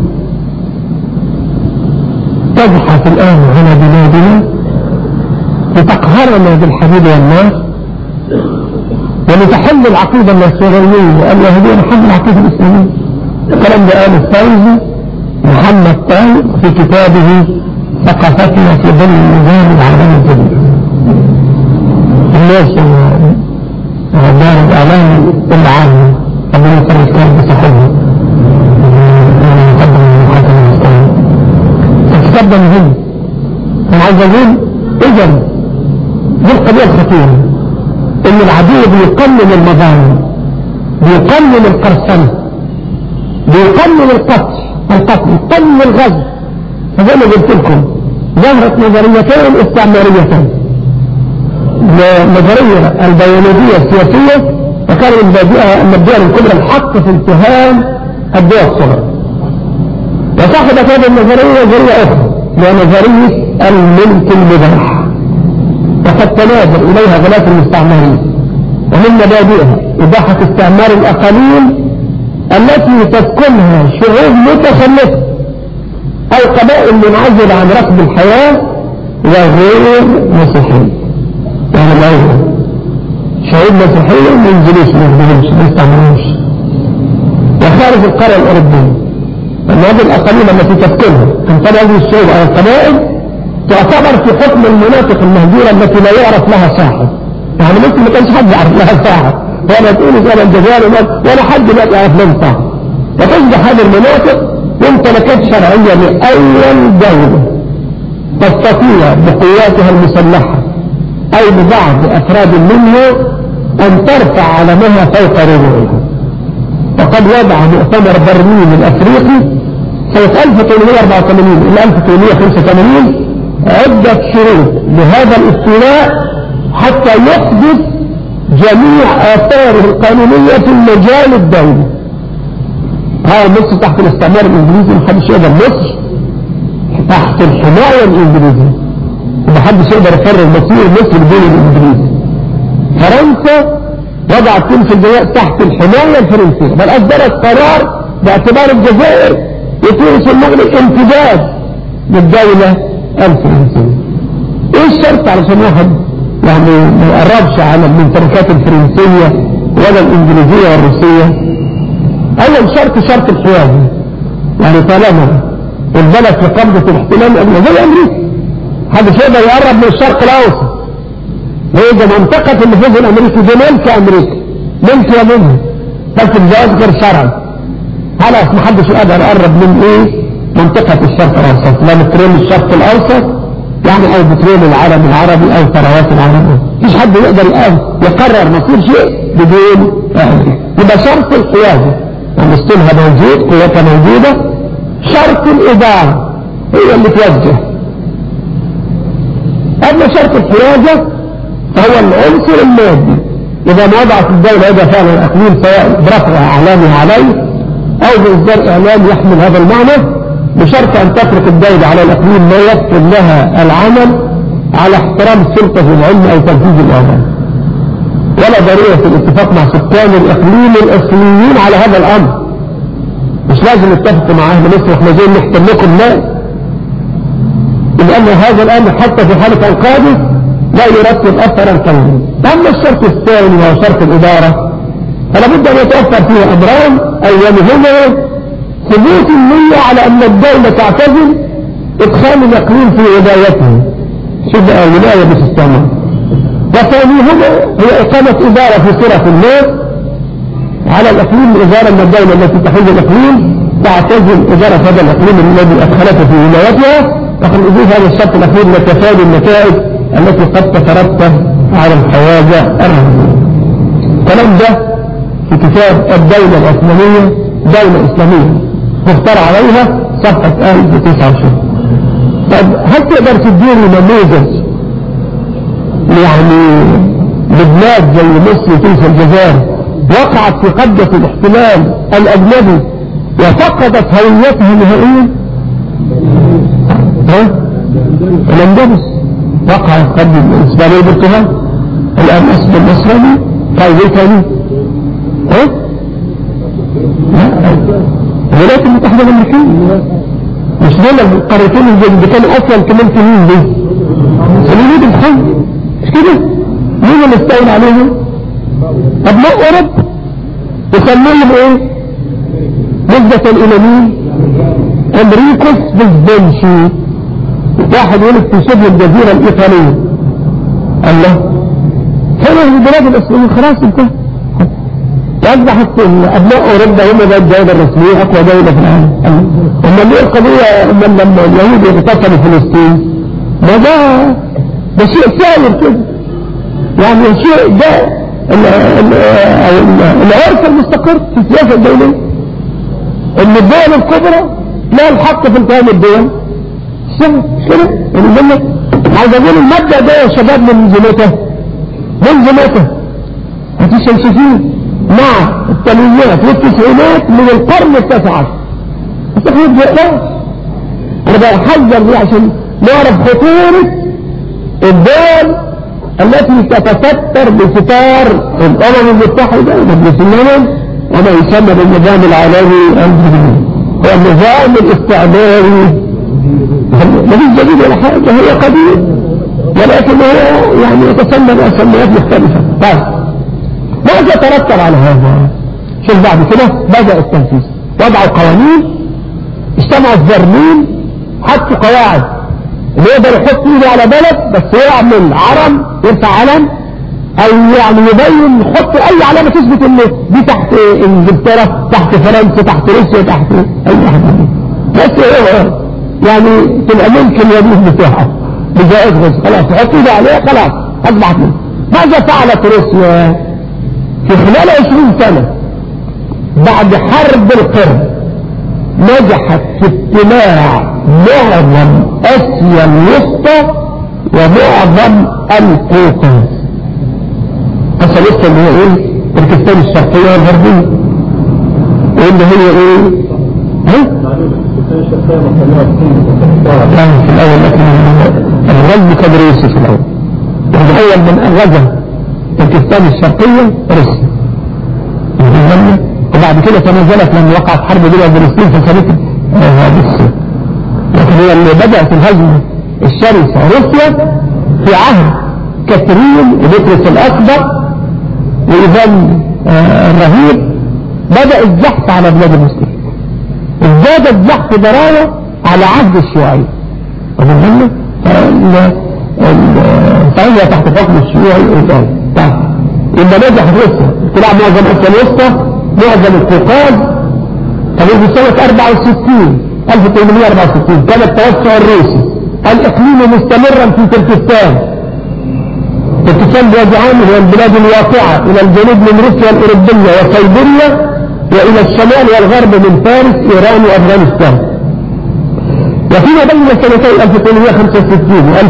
تزحف الآن على بلادنا لتقهرنا بالحديد والنار ولتحل العقيدة النصرانية اليهودية محل العقيدة الإسلامية الكلام ده قال الفوزي محمد طارق في كتابه ثقافتنا في ظل النظام العالمي الجديد الناس دار الإعلام العام ربنا يسلمك كان بصحبه تتقدم هم المعززين إذا دي القضية الخطيرة إن العدو بيقلل المظالم بيقلل القرصنة بيقلل القتل القتل يقلل الغزو فزي ما قلت لكم ظهرت نظريتين استعماريتين النظرية البيولوجية السياسية وكان من بادئها أن الدول الكبرى الحق في اتهام الدول الصغرى وصاحبت هذه النظرية نظرية أخرى وهي نظرية الملك المباح وقد تنازل إليها غلاف المستعمرين ومن مبادئها إباحة استعمار الأقاليم التي تسكنها شعوب متخلفة أو قبائل منعزلة عن ركب الحياة وغير مسيحية يعني الأول شعوب مسيحية ما ينزلوش ما يخدموش ما يستعملوش وخارج القرية الأوروبية أن هذه الأقاليم التي تسكنها عن طريق هذه الشعوب أو القبائل تعتبر في حكم المناطق المهجورة التي لا يعرف لها صاحب يعني ممكن ما كانش حد يعرف لها صاحب ولا تقول زي الجزائر ولا حد لا يعرف لهم صاحب وتصبح هذه المناطق ممتلكات شرعية لأول دولة تستطيع بقواتها المسلحة أو ببعض أفراد منها أن ترفع علمها فوق ربوعها وقد وضع مؤتمر برلين الأفريقي سنة 1884 إلى 1885 عدة شروط لهذا الاستيلاء حتى يحدث جميع آثاره القانونية في المجال الدولي هذا مصر تحت الاستعمار الإنجليزي محدش يقدر مصر تحت الحماية الإنجليزية ومحدش يقدر يقرر مصير مصر بدون الإنجليز فرنسا وضعت تلك الجزائر تحت الحماية الفرنسية بل أصدرت قرار باعتبار الجزائر وتونس المغرب امتداد للدولة الفرنسية ايه الشرط علشان واحد يعني ما يقربش على الممتلكات الفرنسية ولا الانجليزية والروسية اول شرط شرط الحيازي يعني طالما البلد في قبضة الاحتلال الامريكي زي امريكا هذا شيء ده يقرب من الشرق الاوسط وهي منطقة النفوذ الامريكي دي ملك امريكا ملك منها بس الجواز غير شرعي خلاص محدش يقدر يقرب من ايه منطقة الشرق الاوسط لا بترول الشرق الاوسط يعني او بترول العالم العربي او ثروات العالم مفيش حد يقدر يقرر مصير شيء بدون امريكا يبقى شرط القيادة ومستلها موجود قوتها موجودة شرط الإدارة هي اللي توجه أما شرط الحيازة فهو العنصر المادي إذا ما وضعت الدولة يد فعل الأقليم سواء برفع أعلامها عليه أو بإصدار إعلام يحمل هذا المعنى بشرط أن تترك الدولة على الأقليم ما يكتب لها العمل على احترام السلطة في العلم أو تنفيذ الإعلام ولا ضرورة في الاتفاق مع سكان الإقليم الأصليين على هذا الأمر مش لازم نتفق مع أهل مصر احنا جايين نحتل لكم لا لأن هذا الأمر حتى في حالة القادة لا يرتب أثرا قويا أما الشرط الثاني وهو شرط الإدارة فلا بد أن يتوفر فيه أمران أولهما ثبوت النية على أن الدولة تعتزل إدخال الإقليم في ولايته شبه ولاية باستعمال وثانيهما هي إقامة إدارة في صلة الناس على الإقليم إدارة من الدولة التي تحوز الإقليم تعتزل إدارة هذا الإقليم الذي أدخلته في ولايتها وقد أضيف هذا الشرط الأخير لتفادي النتائج التي قد تترتب على الحواجة الرهنية الكلام ده في كتاب الدولة الإسلامية دولة إسلامية مختار عليها صفحة 1029 طب هل تقدر تديني نموذج يعني لبلاد زي مصر وتونس الجزائر وقعت في قبضة الاحتلال الأجنبي وفقدت هويتها نهائيا ها الأندلس وقعت قبل الإسبانية بالقهار الآن أسبب النصراني طيب ايه تاني ها لا الولايات المتحدة الأمريكية مش دول القارتين اللي كانوا أصلا كمان في مين دي اليهود الحي مش كده مين اللي استولى عليهم أبناء أوروبا يسموهم ايه نسبة إلى مين أمريكوس بالزنشي واحد ولد في شبه الجزيرة الإيطالية الله هي له البلاد الاسلاميه خلاص انتهى واصبحت ابناء اوروبا هم بقى الدوله الرسميه اقوى دوله في العالم اما اللي القضيه اما لما اليهود يغتصبوا فلسطين ما ده ده شيء سائر كده يعني شيء ده العرف المستقر في السياسه الدوليه ان الدول الكبرى لا الحق في القيام الدول السنة مش كده يعني عايز اقول المبدأ ده يا شباب من زمته من زمته هتشمسفين مع الثمانينات والتسعينات من القرن التاسع عشر التقريب بيقراش انا بحذر دي عشان نعرف خطورة الدول التي تتستر بستار الامم المتحدة ومجلس الامم وما يسمى بالنظام العالمي الجديد هو النظام الاستعماري مفيش جديد ولا حاجة هي قديم ولكن هو يعني يتسمى بأسميات مختلفة طيب ماذا ترتب على هذا شوف بعد كده بدأ التنفيذ وضعوا قوانين اجتمعوا الزرمين حطوا قواعد اللي يقدر يحط ايده على بلد بس يعمل علم يرفع علم او يعني يبين يحط اي علامة تثبت ان دي تحت انجلترا تحت فرنسا تحت روسيا تحت اي حاجة بس هو يعني تبقى ممكن يديه بتاعه بجائز غز خلاص يحط ايده عليها خلاص اصبحت منه ماذا فعلت روسيا في خلال عشرين سنة بعد حرب القرن نجحت في ابتلاع معظم اسيا الوسطى ومعظم القوقاز اسيا الوسطى اللي هي ايه تركستان الشرقية والغربية واللي هي ايه ها؟ كان في الاول لكن الغزو كان روسي في الاول وتخيل من غزا تركستان الشرقية روسيا وبعد كده تنازلت لما وقعت حرب بين فلسطين فصارت روسيا لكن هي اللي بدأت الهجمة الشرسة روسيا في عهد كاترين وبطرس الأكبر وإيفان الرهيب بدأ الزحف على بلاد المسلمين ازداد الزحف ضراوة على عهد الشيوعية ومن فهي تحت حكم الشيوعي الإيطالي إما نجح روسيا طلع معظم أسيا الوسطى معظم القوقاز طب في سنة 64 1864 كان التوسع الروسي الإقليمي مستمرا في تركستان تركستان بوجهان هي البلاد الواقعة إلى الجنوب من روسيا الأوروبية وسيبيريا وإلى الشمال والغرب من فارس إيران وأفغانستان وفيما بين سنتي 1865 و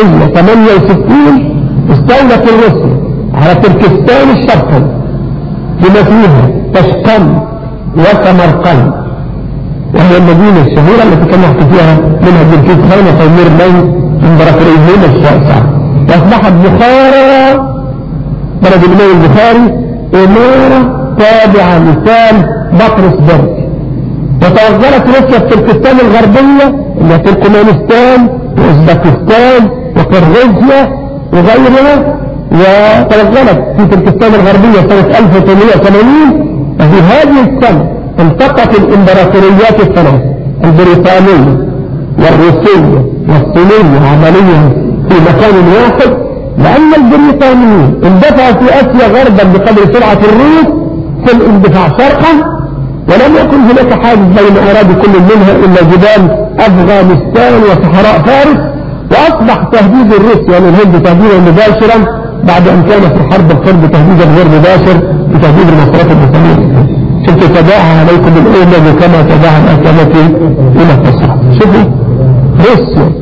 1868 استولت روسيا على تركستان الشرقي بما فيها تشقند وسمرقند وهي المدينة الشهيرة التي كان يحكي فيها منها جنكيز خان وتيمير بن امبراطوريين الشاسعة واصبحت بخارى بلد الإمام البخاري إمارة تابعة لسان بطرسبرج وتوغلت روسيا في تركستان الغربية اللي هي تركمانستان واوزبكستان وقرغيزيا وغيرها وتوغلت في تركستان الغربية سنة 1880 وفي هذه السنة التقت الامبراطوريات الثلاث البريطانية والروسية والصينية عمليا في مكان واحد لأن البريطانيين اندفعوا في آسيا غربا بقدر سرعة الروس في الاندفاع شرقا ولم يكن هناك حاجز بين أراضي كل منها إلا جبال أفغانستان وصحراء فارس وأصبح تهديد الروس يعني الهند تهديدا مباشرا بعد أن كان في حرب القرب تهديدا غير مباشر بتهديد المصرات الإسلامية شفت تداعى عليكم الأمم كما تداعى الأكلة إلى التصرف شوفوا روسيا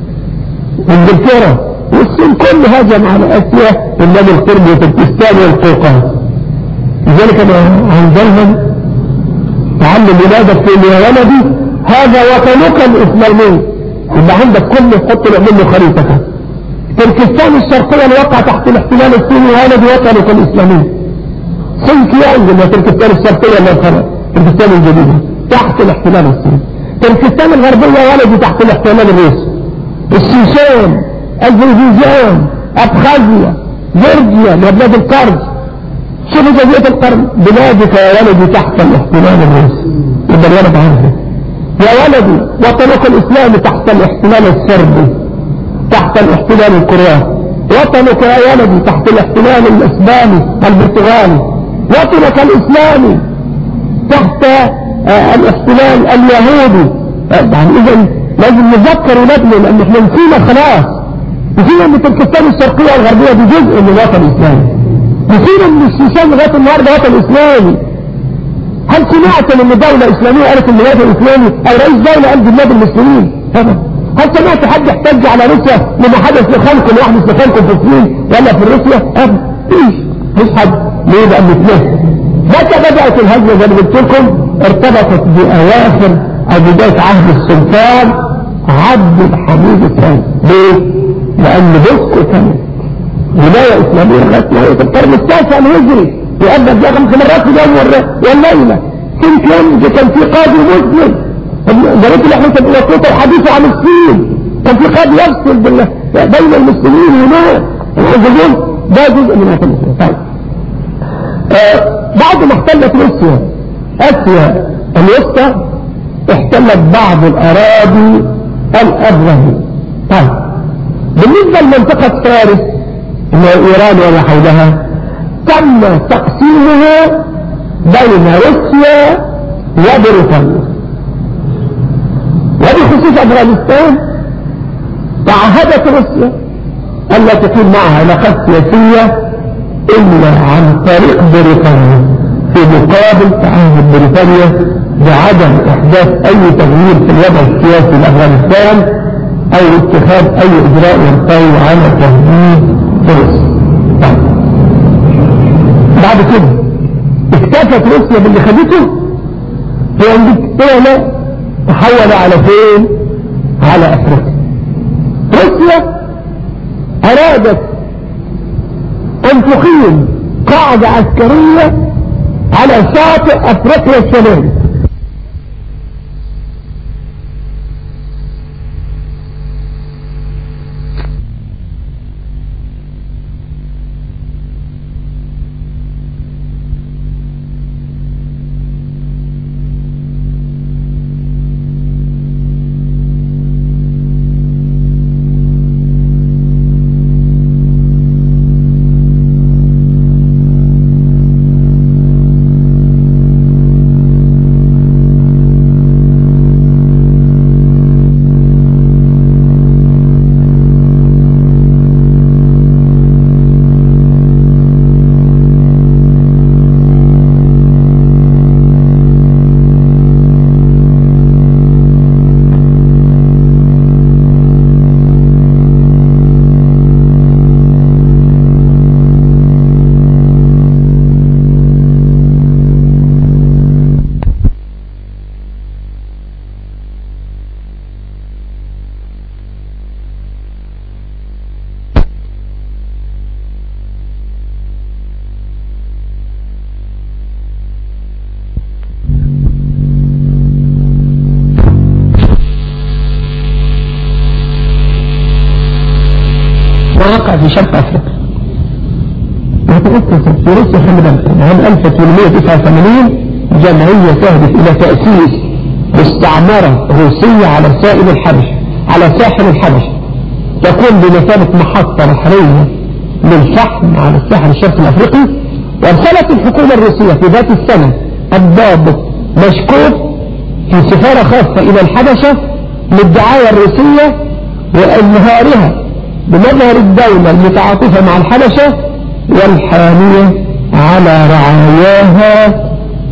انجلترا والصين كل هجم على آسيا إلا القرب وتركستان والقوقاز لذلك أنا عندهم تعلم ولادك في يا ولدي هذا وطنك الإسلامي يبقى عندك كل حط منه خريطة تركستان الشرقية الواقع تحت الاحتلال الصيني ولدي وطنك الإسلامي سنكيانج اللي تركستان الشرقية اللي الخرق تركستان الجديدة تحت الاحتلال الصيني تركستان الغربية ولدي تحت الاحتلال الروسي الشيشان الزنجيزان أبخازيا جورجيا لبلاد القرض شوف جزيرة القرن بلادك يا ولدي تحت الاحتلال الروسي يبقى الولد عارفه يا ولدي وطنك الإسلامي تحت الاحتلال السربي تحت الاحتلال الكرواتي وطنك يا ولدي تحت الاحتلال الاسباني البرتغالي وطنك الاسلامي تحت آه، الاحتلال اليهودي يعني اذا لازم نذكر ولادنا لان احنا نسينا خلاص نسينا ان تركستان الشرقية والغربية دي جزء من الوطن الاسلامي نسينا ان الشيشان لغاية النهاردة وطن اسلامي هل سمعت ان دولة اسلامية قالت ان الوطن الاسلامي او رئيس دولة قال بلاد المسلمين هل سمعت حد يحتج على روسيا لما حدث لخلق ويحدث لخلق في الصين ولا في روسيا ابدا مفيش مفيش حد ليه بقى مثله متى بدأت الهجرة زي ما قلت لكم ارتبطت بأواخر أو بداية عهد السلطان عبد الحميد الثاني ليه؟ لأن بوسكو كانت ولاية إسلامية لغاية في القرن التاسع الهجري يؤدى فيها خمس مرات في اليوم والليلة كان كان في قاضي مسلم جريت اللي احنا وصلت الحديث عن الصين كان في قاضي يفصل بين المسلمين هناك الحزبون ده جزء من هذا المسلمين طيب آه بعد ما احتلت روسيا اسيا الوسطى احتلت بعض الاراضي الابرهي طيب بالنسبة لمنطقة فارس اللي ايران وما حولها تم تقسيمها بين روسيا وبريطانيا وبخصوص افغانستان تعهدت روسيا الا تكون معها علاقات سياسية الا عن طريق بريطانيا في مقابل تعهد بريطانيا بعدم احداث اي تغيير في الوضع السياسي لافغانستان او اتخاذ اي اجراء ينطوي على تهديد روسيا بعد كده اكتفت روسيا باللي خدته هي انجلترا تحول على فين على افريقيا روسيا ارادت ان تقيم قاعدة عسكرية على شاطئ افريقيا الشمالي وقع في شرق افريقيا وتأسست في روسيا خلي بالك عام 1889 جمعية تهدف الى تأسيس مستعمرة روسية على سائل الحبش على ساحل الحبش تكون بمثابة محطة بحرية للفحم على الساحل الشرقي الافريقي وارسلت الحكومة الروسية في ذات السنة الضابط مشكوك في سفارة خاصة الى الحبشة للدعاية الروسية وإظهارها بمظهر الدولة المتعاطفة مع الحبشة والحامية على رعاياها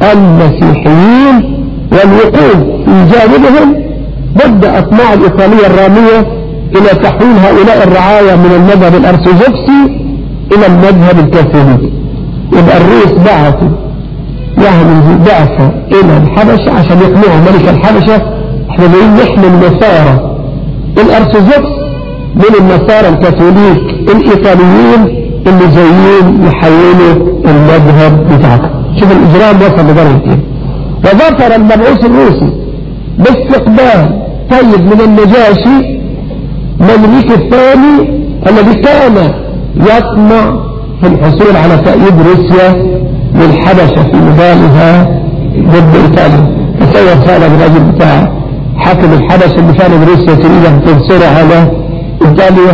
المسيحيين والوقوف في جانبهم ضد أطماع الإيطالية الرامية إلى تحويل هؤلاء الرعايا من المذهب الأرثوذكسي إلى المذهب الكاثوليكي يبقى الروس بعثوا يعني بعثة إلى الحبشة عشان يقنعوا ملك الحبشة احنا جايين نحمي النصارى الأرثوذكس من النصارى الكاثوليك الإيطاليين اللي جايين يحولوا المذهب بتاعهم شوف الإجرام وصل لدرجة إيه وظفر المبعوث الروسي باستقبال طيب من النجاشي ممليك الثاني الذي كان يطمع في الحصول على تأييد روسيا للحبشة في نضالها ضد إيطاليا تصور فعلا الراجل بتاع حاكم الحبشة اللي فعلا روسيا تريد أن تنصر على إيطاليا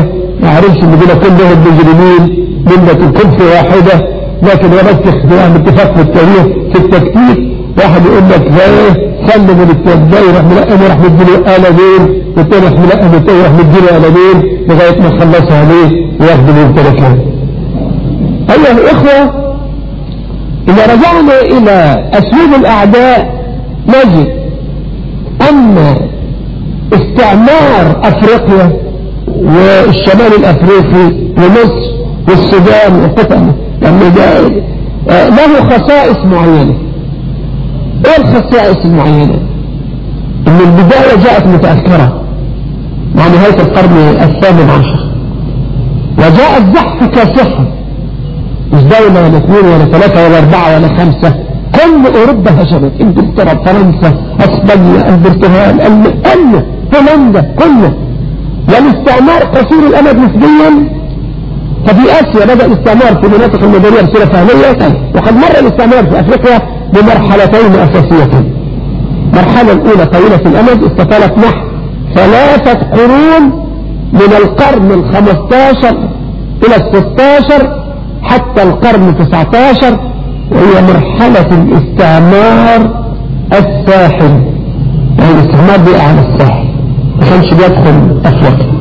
ما عرفش ان دول كلهم مجرمين ملة كفر واحدة لكن هو بس اختلاف اتفاق في التاريخ في التكتيك واحد يقول لك ايه سلم الاتجاه يروح ملقم وراح مديله قلمين والتاني راح ملقم والتاني راح مديله قلمين لغايه ما خلصوا عليه وياخدوا الممتلكات. ايها الاخوه اذا رجعنا الى اسلوب الاعداء نجد ان استعمار افريقيا والشمال الافريقي ومصر والسودان وقطع يعني ده له خصائص معينة ايه الخصائص المعينة ان البداية جاءت متأخرة مع نهاية القرن الثامن عشر وجاءت زحفة كاسحة مش دولة ولا اثنين ولا ثلاثة ولا أربعة ولا خمسة كل أوروبا هجمت إنجلترا فرنسا أسبانيا البرتغال ألمانيا هولندا كله والاستعمار قصير الأمد نسبيا ففي آسيا بدأ الاستعمار في مناطق المدنية بصورة فعلية وقد مر الاستعمار في أفريقيا بمرحلتين أساسيتين المرحلة الأولى طويلة الأمد استطالت نحو ثلاثة قرون من القرن الخمستاشر إلى الستاشر حتى القرن التسعتاشر وهي مرحلة الاستعمار الساحل يعني الاستعمار بقى على الساحل ما كانش بيدخل أفريقيا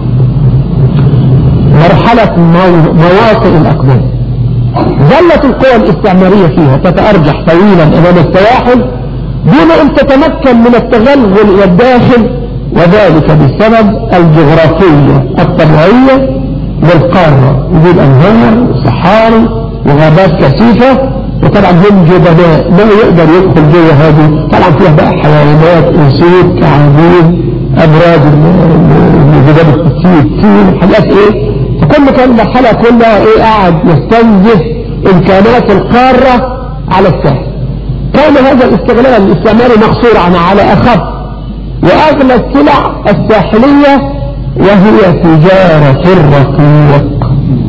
مرحلة مواطئ الأقدام ظلت القوى الاستعمارية فيها تتأرجح طويلا أمام السواحل دون أن تتمكن من التغلغل إلى الداخل وذلك بسبب الجغرافية الطبيعية للقارة وجود أنهار وصحاري وغابات كثيفة وطبعا هم جبناء ما يقدر يدخل جوه هذه طبعا فيها بقى حيوانات أنسود كعابين أبراج الجبال الكتير تين حاجات إيه فكل كان المرحلة كلها إيه قاعد يستنزف إمكانات القارة على الساحل كان هذا الاستغلال الاستعماري مقصورا على أخف وأغلى السلع الساحلية وهي تجارة الرقيق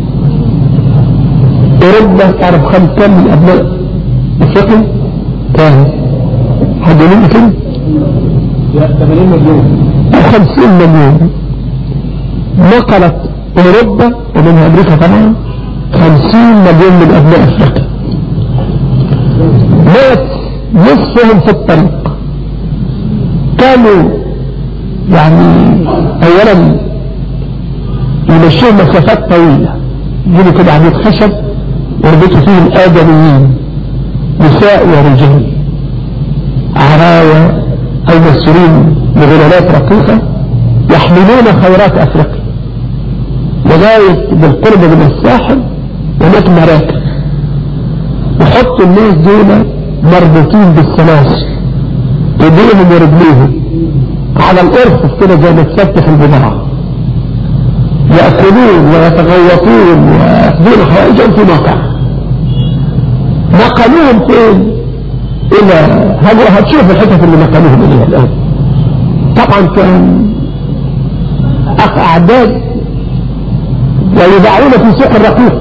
أوروبا تعرف خمس كم من أبناء أفريقيا كان حد يقول كده 80 مليون أو 50 مليون نقلت أوروبا ومنها أمريكا طبعا 50 مليون من أبناء أفريقيا مات نصفهم في الطريق كانوا يعني أولا يمشون مسافات طويلة يجيبوا كده عمود خشب ويربطوا فيه الآدميين نساء ورجال عرايا أو مسؤولين بغلالات رقيقة يحملون خيرات أفريقيا لغاية بالقرب من الساحل هناك مراكب وحطوا الناس دول مربوطين بالسلاسل ايديهم ورجليهم على الارفف كده زي ما تفتح البضاعة يأكلون ويتغوطون ويأخذون حوائجهم في موقع نقلوهم فين الى هتشوف الحتت اللي نقلوهم اليها الان طبعا كان اعداد ويباعون في سوق الرقيق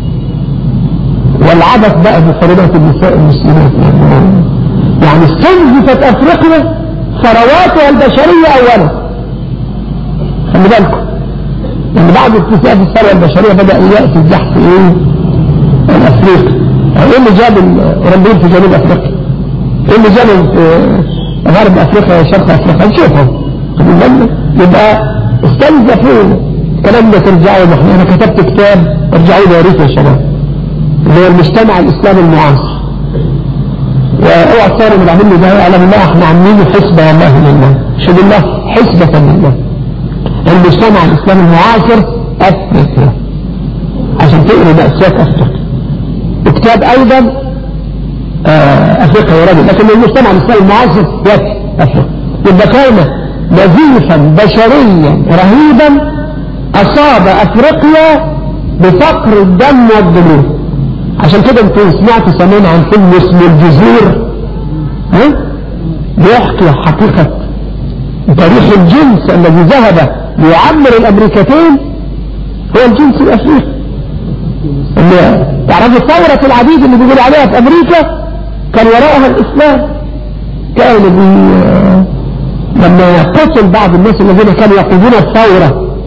والعبث بقى بحرمات النساء المسلمات يعني استنزفت افريقيا ثرواتها البشرية اولا خلي بالكم لان بعد اكتساب الثروة البشرية بدأ يأتي الزحف ايه الافريقي ايه اللي جاب الاوروبيين في جنوب افريقيا ايه اللي جابهم في غرب افريقيا وشرق افريقيا نشوفهم خلي بالك يبقى استنزفوا الكلام ده ترجعوا احنا انا كتبت كتاب ارجعوا له يا ريت يا شباب اللي هو المجتمع الاسلامي المعاصر واوعى تصوروا من عاملين ده يعلم الله احنا عاملينه حسبة والله لله شهد الله حسبة لله المجتمع الاسلامي المعاصر افريقيا عشان تقروا مأساة افريقيا وكتاب ايضا افريقيا يا راجل لكن المجتمع الاسلامي المعاصر يكفي افريقيا يبقى كان نزيفا بشريا رهيبا اصاب افريقيا بفقر الدم والدموع عشان كده انتوا سمعتوا سمعنا عن فيلم اسمه الجزير ها بيحكي حقيقة تاريخ الجنس الذي ذهب ليعمر الامريكتين هو الجنس الافريقي اللي تعرفوا ثورة العبيد اللي بيقول عليها في امريكا كان وراءها الاسلام كان بي لما قتل بعض الناس الذين كانوا يقودون الثورة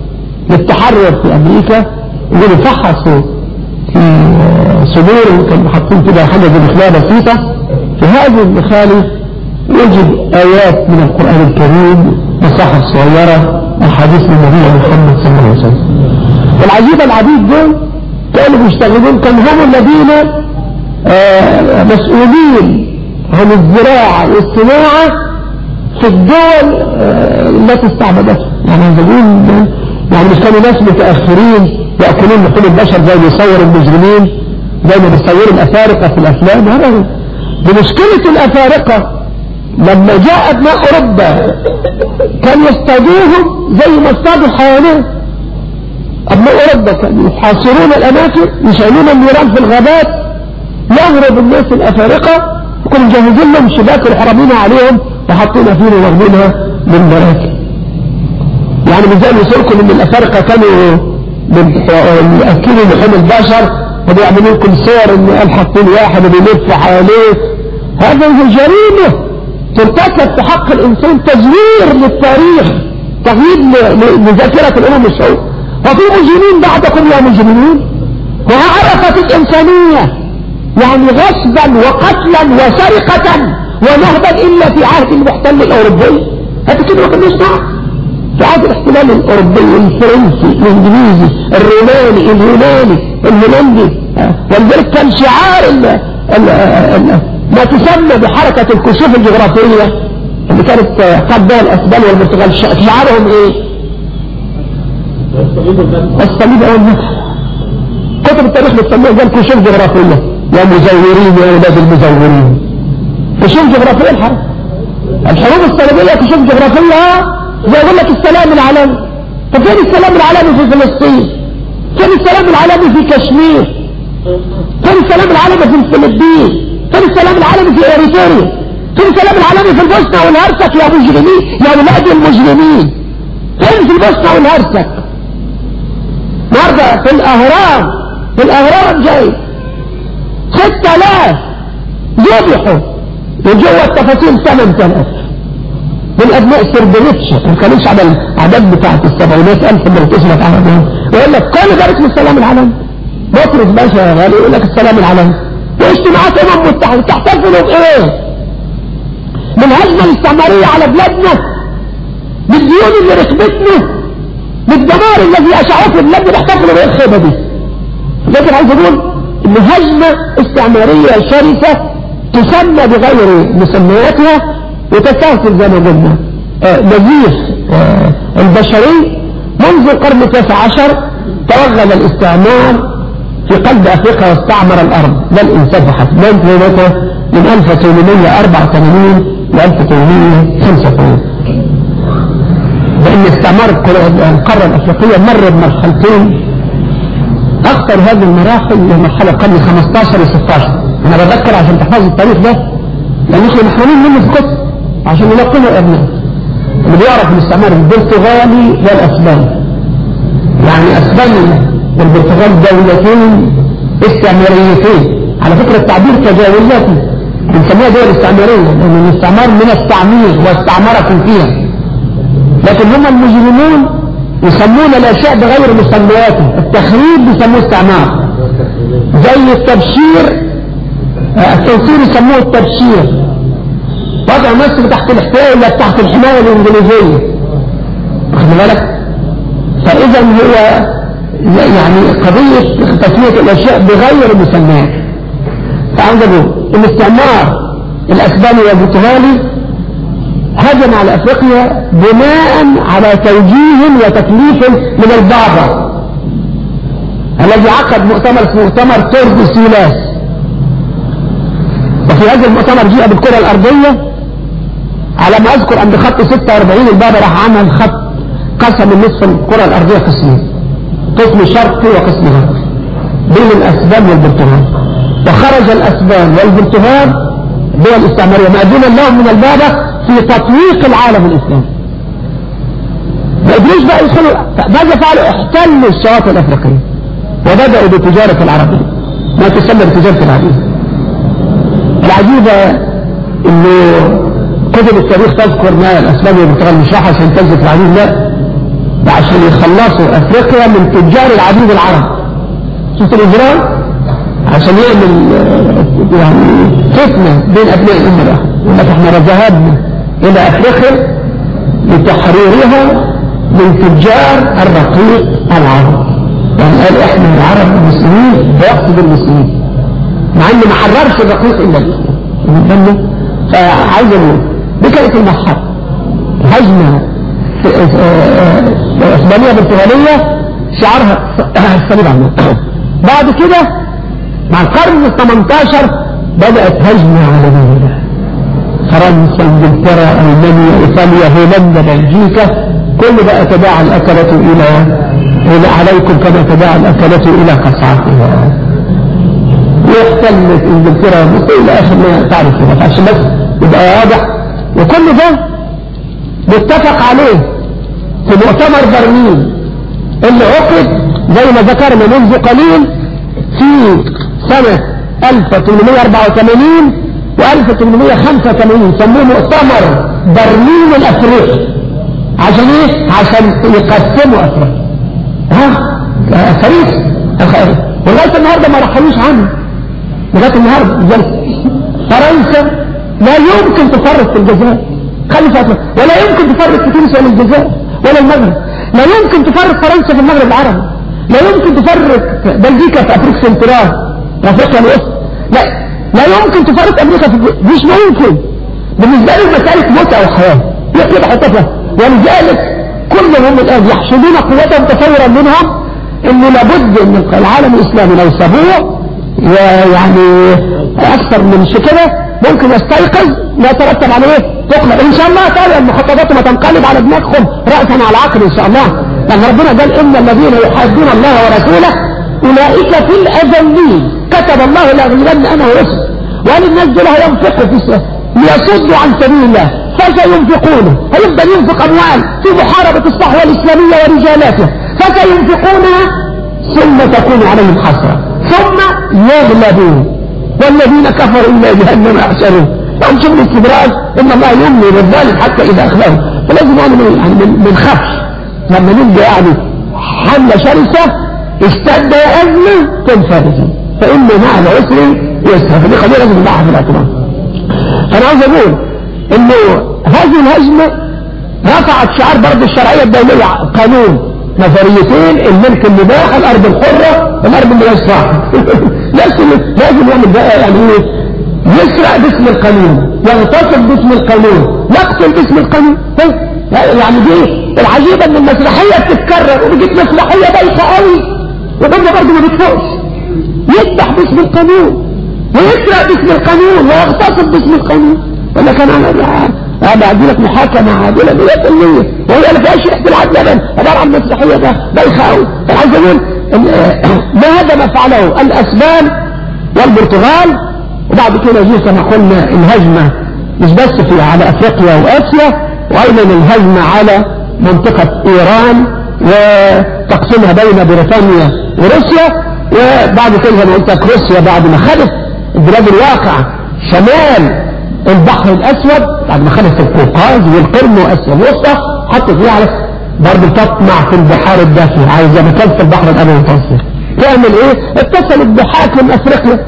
للتحرر في أمريكا يقولوا فحصوا في صدور كانوا حاطين كده حاجة زي مخلاة بسيطة في هذه المخالة يجد آيات من القرآن الكريم مصاحف صغيرة أحاديث من النبي محمد صلى الله عليه وسلم والعجيب العديد دول كانوا بيشتغلون كان هم الذين آه مسؤولين عن الزراعة والصناعة في الدول آه التي استعبدتها يعني بيقول يعني مش كانوا ناس متأخرين يأكلون لحوم البشر زي ما بيصور المجرمين زي ما بيصوروا الأفارقة في الأفلام هذا بمشكلة الأفارقة لما جاء ابناء أوروبا كانوا يصطادوهم زي ما اصطادوا الحيوانات ابناء أوروبا كانوا يحاصرون الأماكن يشعلون النيران في الغابات يهرب الناس الأفارقة يكونوا مجهزين لهم شباك الحرمين عليهم وحاطين فيه واخدينها من براكب يعني مش زي يسألكم ان الأفارقة كانوا يأكلوا لحوم البشر وبيعملوا لكم صور ان قال حاطين واحد وبيلف حواليه هذا هو جريمة ترتكب في حق الإنسان تزوير للتاريخ تغيير لذاكرة الأمم الشعوب وفي مجرمين بعدكم يا مجرمين وعرفت الإنسانية يعني غصبا وقتلا وسرقة ونهبا إلا في عهد المحتل الأوروبي هذا كده ما كناش نعرف في عهد الاحتلال الأوروبي الفرنسي الإنجليزي الروماني اليوناني الهولندي ولذلك كان شعار ال ال ال ما تسمى بحركة الكشوف الجغرافية اللي كانت قد بها الأسبان والبرتغال شعارهم ايه الصليب أول نفس كتب التاريخ بتسميها زي الكشوف الجغرافية يا مزورين يا أولاد المزورين كشوف جغرافية الحرب الحروب الصليبية كشوف جغرافية زي يقول لك السلام العالمي طب فين السلام العالمي في فلسطين فين السلام العالمي في كشمير فين السلام العالمي في الفلبين فين السلام العالمي في اريتريا فين السلام العالمي في البوسنة والهرسك يا مجرمين يا ولاد المجرمين فين في البوسنة والهرسك النهارده في الاهرام في الاهرام جاي ستة آلاف ذبحوا وجوه التفاصيل ثمان آلاف من ابناء سربنيتشا ما كانوش على الاعداد بتاعت السبعينات الف اللي بتشرف على ويقول لك كل ده اسمه السلام العالمي بطرس باشا يا غالي يقول لك السلام العالمي واجتماعات امم متحده تحتفلوا بايه؟ بالهجمه الاستعماريه على بلادنا بالديون اللي ركبتنا بالدمار الذي اشعوه في بلادنا بيحتفلوا بايه الخيبه دي؟ لكن عايز اقول ان هجمه استعماريه شرسه تسمى بغير مسمياتها وتستهزئ زي ما قلنا آه نزيف آه البشري منذ القرن التاسع عشر توغل الاستعمار في قلب افريقيا واستعمر الارض لا الانسان فحسب لا متى من 1884 ل 1885 لان استعمار القاره الافريقيه مر بمرحلتين اخطر هذه المراحل هي مرحله القرن 15 و 16 انا بذكر عشان تحفظ التاريخ ده لان احنا محرومين منه في كتب عشان نلقنه ابناء اللي بيعرف الاستعمار البرتغالي والاسباني يعني اسبانيا والبرتغال دولتين استعماريتين على فكرة التعبير تجاوزاتي بنسميها دول استعمارية لأن الاستعمار من التعمير واستعمركم فيها لكن هم المجرمون يسمون الأشياء بغير مسمياتها التخريب بيسموه استعمار زي التبشير التنصير يسموه التبشير وضع مصر تحت الاحتواء ولا تحت الحماية الإنجليزية واخد بالك فإذا هو يعني قضية تسمية الأشياء بغير مسميات فعاوز أقول الاستعمار الأسباني والبرتغالي هجم على أفريقيا بناء على توجيه وتكليف من البابا الذي عقد مؤتمر اسمه مؤتمر تورد سيلاس وفي هذا المؤتمر جاء بالكرة الأرضية على ما أذكر أن بخط 46 البابا راح عمل خط قسم النصف الكرة الأرضية قسمين قسم شرقي وقسم غربي بين الأسبان والبرتغال وخرج الأسبان والبرتغال دول استعمارية مأذونا لهم من البابا في تطويق العالم الإسلامي ما قدروش بقى يدخلوا ماذا فعلوا احتلوا الشواطئ الأفريقية وبدأوا بتجارة العربية ما تسمى بتجارة العبيد العجيبة انه كتب التاريخ تذكر ما الأسبان والبرتغال مش راح عشان تنزل العبيد لا عشان يخلصوا افريقيا من تجار العبيد العرب شفت الاجراء عشان يعمل آه، يعني فتنة بين ابناء الامة يقول لك احنا ذهبنا الى افريقيا لتحريرها من تجار الرقيق العرب يعني قال احنا العرب المسلمين ويقصد المسلمين مع ان ما حررش الرقيق الا الاسلام فعايز اقول دي كانت المرحله هجمه اسبانيه برتغاليه شعارها الصليب على النار. بعد كده مع القرن ال 18 بدات هجمه عالميه فرنسا انجلترا المانيا ايطاليا هولندا بلجيكا كل بقى تداعى الاكله الى الى عليكم كما تداعى الاكله الى قصعتها واحتلت انجلترا ومصر الى اخر ما تعرف كده عشان بس يبقى واضح وكل ده متفق عليه في مؤتمر برلين اللي عقد زي ما ذكرنا منذ قليل في سنة 1884 و 1885 سموه مؤتمر برلين الافريقي عشان ايه؟ عشان يقسموا افريقيا ها تاريخ ولغايه النهارده ما رحلوش عنه لغايه النهارده ازاي فرنسا لا يمكن تفرط في الجزائر خلي فترة ولا يمكن تفرط في تونس ولا الجزائر ولا المغرب لا يمكن تفرق فرنسا في المغرب العربي لا يمكن تفرق بلجيكا في افريقيا سنترال افريقيا الوسطى لا لا يمكن تفرق امريكا في مش ممكن بالنسبه لهم مساله موت او حياه يقدر حطها ولذلك كلهم الان يحشدون قوتهم تصورا منهم انه لابد ان العالم الاسلامي لو سابوه ويعني اكثر من كده ممكن يستيقظ لا يترتب عليه تقلق ان شاء الله تعالى المخططات ما تنقلب على دماغهم رأسا على عقل ان شاء الله لان ربنا قال ان الذين يحادون الله ورسوله اولئك في الاذلين كتب الله لاغلبن انا ورسل وقال الناس دول هينفقوا في السنة ليصدوا عن سبيل الله فسينفقونه هيبدا ينفق اموال في محاربه الصحوه الاسلاميه ورجالاتها فسينفقونها ثم تكون عليهم حسره ثم يغلبون والذين كفروا إلا جهنم يحشرون لهم شغل استدراج إن الله يملي للظالم حتى إذا أخذه فلازم يعني يعني من خفش لما نلقى يعني حملة شرسة اشتد أزمة تنفرج فإن مع العسر يسرى فدي قضية لازم نضعها في الاعتبار فأنا عاوز أقول إنه هذه الهجمة رفعت شعار برضه الشرعية الدولية قانون نظريتين الملك المباح الارض الحرة الارض اللي مش صاحب لازم لازم يعمل بقى يعني ايه يسرق باسم القانون يغتصب باسم القانون يقتل باسم القانون يعني دي العجيبة ان المسرحية بتتكرر وبيجيب مسرحية بايخة قوي وهم برضه ما بيكفوش يذبح باسم القانون ويسرق باسم القانون ويغتصب باسم القانون ولا كان انا انا ادي لك محاكمة عادلة 100% وهي اللي فيهاش ريحة العدل ابدا عبارة عن مسرحية ده بايخة قوي فعايز اقول ما هذا ما فعله الاسبان والبرتغال وبعد كده جه كما قلنا الهجمة مش بس في على افريقيا واسيا وايضا الهجمة على منطقة ايران وتقسيمها بين بريطانيا وروسيا وبعد كده زي ما قلت لك روسيا بعد ما خدت البلاد الواقع شمال البحر الاسود بعد ما خدت القوقاز والقرم واسيا الوسطى حطت فيها على برضه تطمع في البحار الدافئة عايزة مكان في البحر الابيض المتوسط تعمل ايه اتصلت بحاكم افريقيا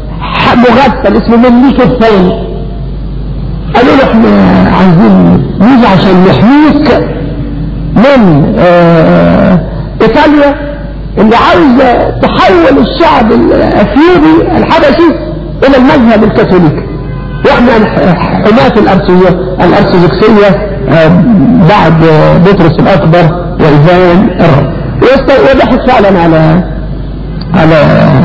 مغفل اسمه ممليك الثاني قالوا له احنا عايزين نيجي عشان نحميك من اه ايطاليا اللي عايزه تحول الشعب الاثيوبي الحبشي الى المذهب الكاثوليكي واحنا حماة الارثوذكسيه الارثوذكسيه اه بعد بطرس الاكبر وايفان الرب وضحك فعلا على على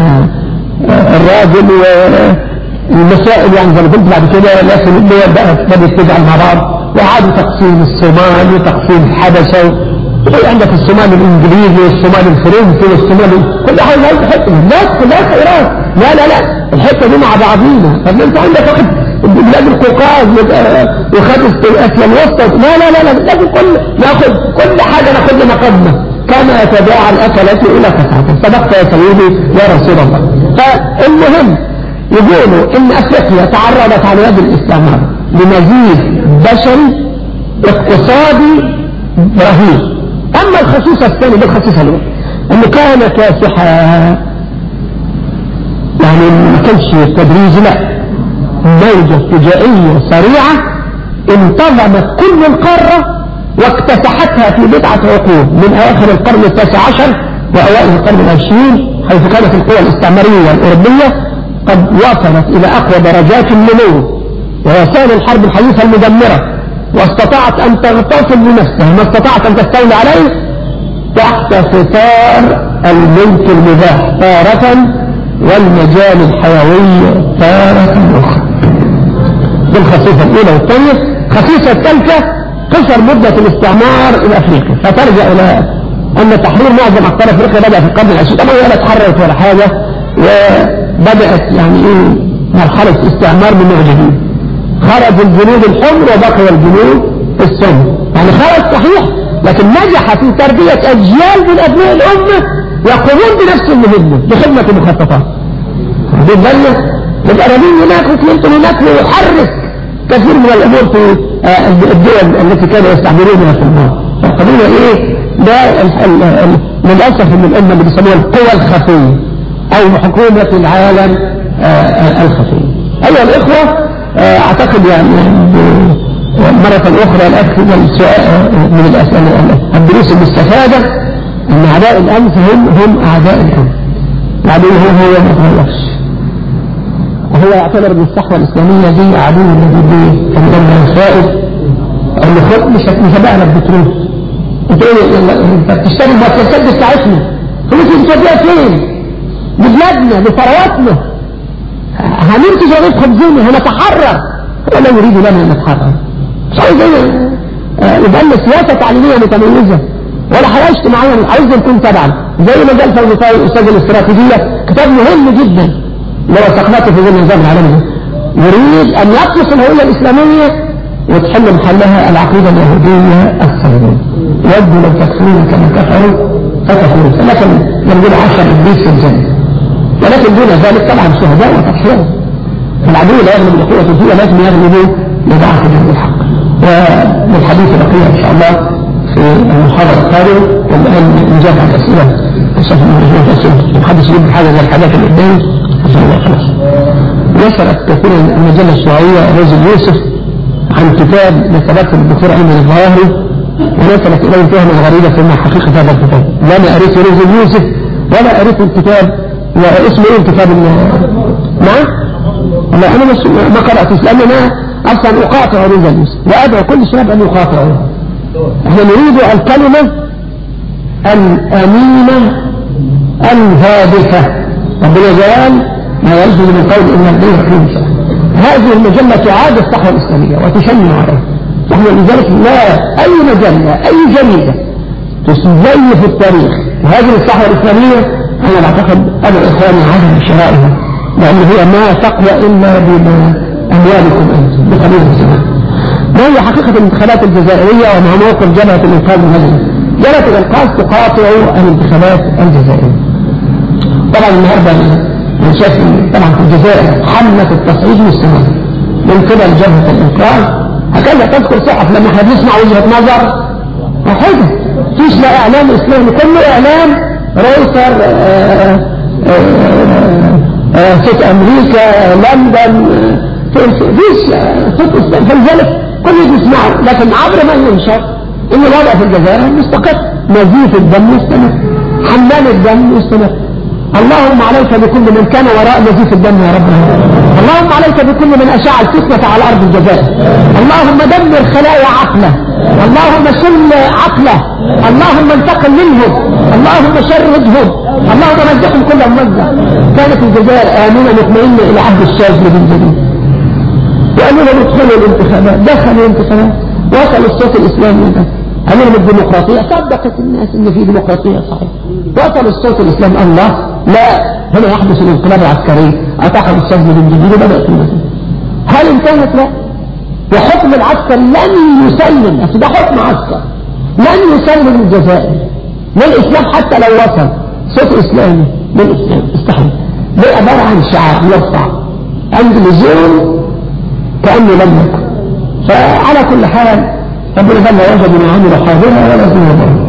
الراجل والمسائل يعني زي ما قلت بعد كده لكن الدول بقى بدات تجعل مع بعض وعادوا تقسيم الصومال وتقسيم الحبشه عندك الصومال الانجليزي والصومال الفرنسي والصومال كل حاجه هذه حته الناس كلها خيرات لا لا لا الحته دي مع بعضينا طب انت عندك واحد بلاد القوقاز وخد اسيا الوسطى لا لا لا لا لازم كل ناخد كل حاجه ناخد لنا قدمه كما يتباعى الأكلة إلى فتحة صدقت يا سيدي يا رسول الله فالمهم يقولوا إن أفريقيا تعرضت على يد الاستعمار لمزيد بشري اقتصادي رهيب أما الخصيصة الثانية دي الخصيصة الأولى أنه كان كافحا يعني ما كانش تدريج لا موجة فجائية سريعة انتظمت كل القارة واكتسحتها في بضعة عقود من أواخر القرن التاسع عشر وأوائل القرن العشرين حيث كانت القوى الاستعمارية الأوروبية قد وصلت إلى أقوى درجات النمو ووسائل الحرب الحديثة المدمرة واستطاعت أن تغتصب لنفسها ما استطاعت أن تستولي عليه تحت ستار الملك المباح تارة والمجال الحيوي تارة أخرى دي الخصيصة الأولى والثانية الخصيصة الثالثة قصر مدة الاستعمار الأفريقي فترجع إلى أن تحرير معظم أقطار أفريقيا بدأ في القرن العشرين طبعا ولا اتحررت ولا حاجة وبدأت يعني إيه مرحلة استعمار من نوع جديد خرج الجنود الحمر وبقي الجنود السمر يعني خرج صحيح لكن نجح في تربية أجيال من أبناء الأمة يقومون بنفس المهمة بخدمة المخططات دي الدنيا يبقى رمين هناك وكلينتون هناك ويحرك كثير من الأمور في الدول التي كانوا يستعملونها في النار فالقضية إيه ده للأسف من الأمة اللي بيسموها القوى الخفية أو حكومة العالم الخفية أيها الإخوة أعتقد يعني مرة أخرى الأخذ من الأسئلة الدروس المستفادة أن أعداء الأمس هم هم أعداء الأمس يعني هو هو ما تغيرش وهو يعتبر ان الصحوة الإسلامية دي عدو الذي به كان الفائد اللي خد مش مش هبقى لك بتروح بتقول انت بتشتري المؤسسات بتاعتنا فلوس بتوديها فين؟ ببلادنا بثرواتنا هننتج رغيف خبزنا هنتحرر هو لا يريد لنا ان نتحرر مش عايز يبقى لنا سياسة تعليمية متميزة ولا حياة اجتماعية عايز نكون تبعا زي ما قال فوزي الأستاذ الاستراتيجية كتاب مهم جدا لو وثقناته في ظل النظام العالمي يريد أن يطلق الهوية الإسلامية وتحل محلها العقيدة اليهودية الصليبية يبدو لو تكفرون كما كفروا فتكفرون لكن ينقل عشر إبليس في الجنة ولكن دون ذلك طبعا شهداء وتضحيات العدو لا يغلب لقوة فيها لازم يغلب لضعف الحق وللحديث بقية إن شاء الله في المحاضرة القادمة والآن نجاب على الأسئلة أسف الله المحدث يجيب حاجة زي الحاجات اللي قدامي عشان الله خلاص نشرت كثيرا المجلة الشيوعية رجل يوسف عن كتاب لكتابات الدكتور أيمن الظاهري ونسلت إليه فهما غريبة في حقيقة هذا الكتاب لا أنا قريت رجل يوسف ولا قريت الكتاب واسمه ايه الكتاب نعم لا أنا مش ما قرأتش لأن أنا أصلا أقاطع رجل يوسف وأدعو كل شباب أن يقاطعوا احنا نريد الكلمة الأمينة الهادفة ربنا قال ما يلزم من قول إن الدين فيه هذه المجلة تعاد الصحوة الإسلامية وتشنع عليها نحن لذلك لا أي مجلة أي جريدة تزيف التاريخ وهذه الصحوة الإسلامية أنا أعتقد أنا إخواني عدم شرائها لأن هي ما تقوى إلا بأموالكم أنتم بقليل الزمان ما هي حقيقة الانتخابات الجزائرية وما موقف جبهة الإنقاذ من هذه جبهة الإنقاذ تقاطع الانتخابات الجزائرية طبعا النهاردة من شاف طبعا في الجزائر حملة التصعيد مستمر من قبل جبهة الإنقاذ هكذا تذكر صحف لما احنا بنسمع وجهة نظر واحدة فيش لا إعلام إسلامي كله إعلام رويتر صوت أمريكا لندن فيش صوت إسلام فلذلك كل يسمعوا لكن عبر ما ينشر إن الوضع في الجزائر مستقر نزيف الدم مستمر حمال الدم مستمر اللهم عليك بكل من كان وراء نزيف الدم يا رب اللهم عليك بكل من أشاع الفتنة على أرض الجزائر اللهم دمر خلايا عقله اللهم شل عقله اللهم انتقم منهم اللهم شردهم اللهم مزقهم كل ممزق كانت الجزائر آمنة مطمئنة إلى عهد الشاذلي بن جديد وقالوا لهم ادخلوا الانتخابات دخلوا الانتخابات وصل الصوت الإسلامي ده قالوا لهم الديمقراطية صدقت الناس ان في ديمقراطية صحيح وصل الصوت الإسلام الله لا هنا يحدث الانقلاب العسكري أتاحد الشاذلي بن جديد وبدأت المسيح هل انتهت لا وحكم العسكر لن يسلم بس ده حكم عسكر لن يسلم الجزائر للإسلام حتى لو وصل صوت إسلامي للإسلام استحيل ده عبارة عن شعار يرفع عند اللزوم كأنه لم يكن فعلى كل حال ربنا قال لا يوجد ما عملوا حاضرا ولا يزيد الله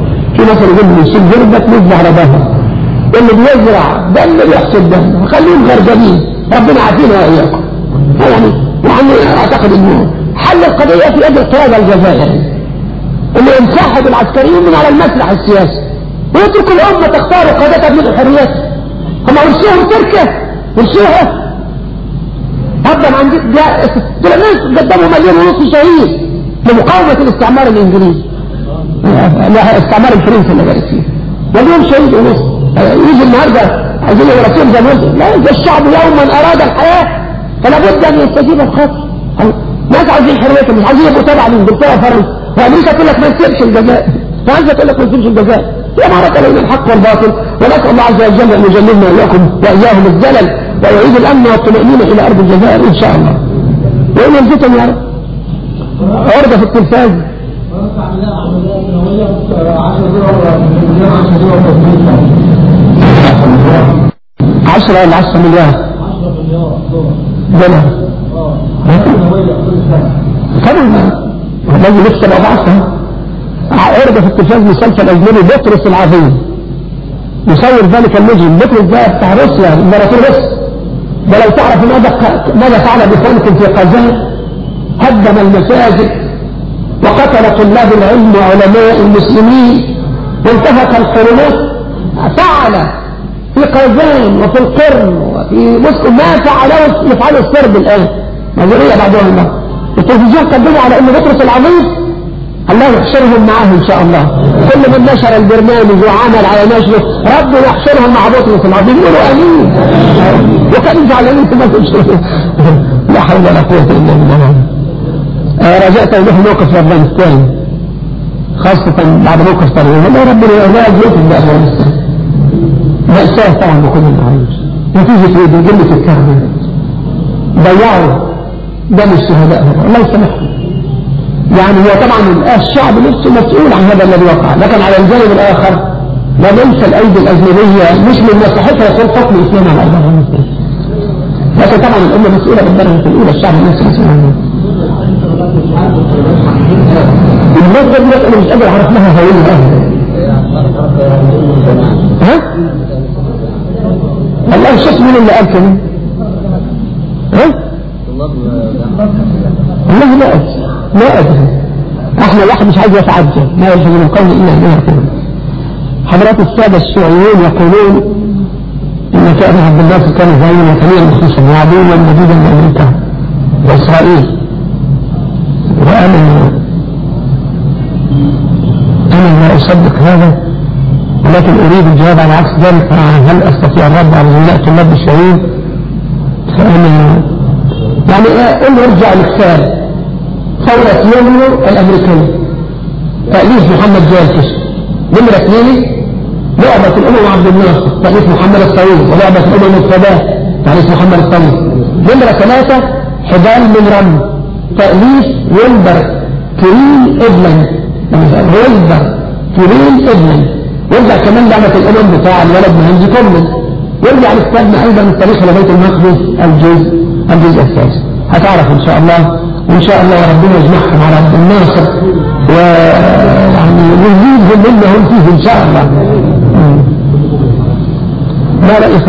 في ناس يقول لي يشيل جربك نزل على ظهره اللي بيزرع ده اللي بيحصد ده خليهم غرقانين ربنا عافينا واياكم يعني يعني اعتقد انه حل القضيه في يد القياده الجزائريه اللي ينسحب العسكريين من على المسرح السياسي ويترك الامه تختار قادتها من الحريات هم ورثوهم تركيا ورثوها هبدا عندي دول الناس قدموا مليون ونص شهيد لمقاومه الاستعمار الانجليزي لا استعمار الفرنسي اللي جالس فيه مليون شهيد ونص يجي النهارده عايزين يورثوهم زي ما قلت لا ده الشعب يوما اراد الحياه فلا بد ان يستجيب الخطر ناس عايزين حريتهم مش عايزين يبقوا تبع لانجلترا وفرنسا وامريكا تقول لك ما تسيبش الجزائر فرنسا تقول لك ما تسيبش الجزائر هي معركه بين الحق والباطل ونسال الله عز وجل ان يجنبنا واياكم واياهم الزلل ويعيد الامن والطمانينه الى ارض الجزائر ان شاء الله وان يلفتم يا رب عرضه في التلفاز عشرة ولا عشرة مليار دولار كمان الذي لسه ما بعثها عرض في التلفاز مسلسل اجنبي بطرس العظيم يصور ذلك المجرم بطرس ده بتاع روسيا امبراطور روسيا ده لو تعرف ماذا ماذا فعل بخلق في قازان هدم المساجد وقتل طلاب العلم وعلماء المسلمين وانتهك الحرمات فعل في قازان وفي القرن وفي موسكو ما فعله يفعله السرب الان نظريه بعدها المرة التلفزيون قدموا على ان بطرس العظيم الله يحشرهم معاه ان شاء الله كل من نشر البرنامج وعمل على نشره ربنا يحشرهم مع بطرس العظيم يقولوا امين وكانوا زعلانين في نفسهم لا حول ولا قوه الا بالله آه رجعت له موقف في افغانستان خاصة بعد موقف طريق والله ربنا لا يجيب بأفغانستان مأساة طبعا بكل العريش نتيجة ايه دي قلة الكرم ضيعوا دم الشهداء الله يسامحهم يعني هو طبعا الشعب نفسه مسؤول عن هذا الذي وقع لكن على الجانب الآخر لا ننسى الأيدي الأجنبية مش من مصلحتها يكون حكم الإسلام على أرض أفغانستان لكن طبعا الأمة مسؤولة بالدرجة الأولى الشعب نفسه مسؤول عنه الناس دي أنا مش قادر أعرف لها هوية أهلا ها؟ والله شوف مين اللي قال كده ها؟ والله لا أدري لا أدري احنا واحد مش عايز يتعجل ما يلزم من القول إلا أن يكون حضرات السادة الشيوعيون يقولون إن كان عبد الله كان زعيما وكبيرا مخلصا وعدوا مديدا لأمريكا وإسرائيل وأنا أنا لا أصدق هذا ولكن أريد الجواب على عكس ذلك هل أستطيع الرد على زملاء طلاب الشهيد فأنا يعني قل ارجع لكتاب ثورة يوليو الأمريكية تأليف محمد جالكش نمرة اثنين لعبة الأمم عبد الناصر تأليف محمد الطويل ولعبة الأمم السادات تأليف محمد الطويل نمرة ثلاثة حبال من رم تأليف ويلبر كريم إبلن ويلبر كريم إبلن ويرجع كمان لعبة الأمم بتاع الولد مهندي كومن ويرجع لكتابنا أيضا التاريخ لبيت المقدس الجزء الجزء الثالث هتعرف إن شاء الله وإن شاء الله ربنا يجمعهم على عبد الناصر ويعني ويزيدهم مما هم فيه إن شاء الله ما رأيك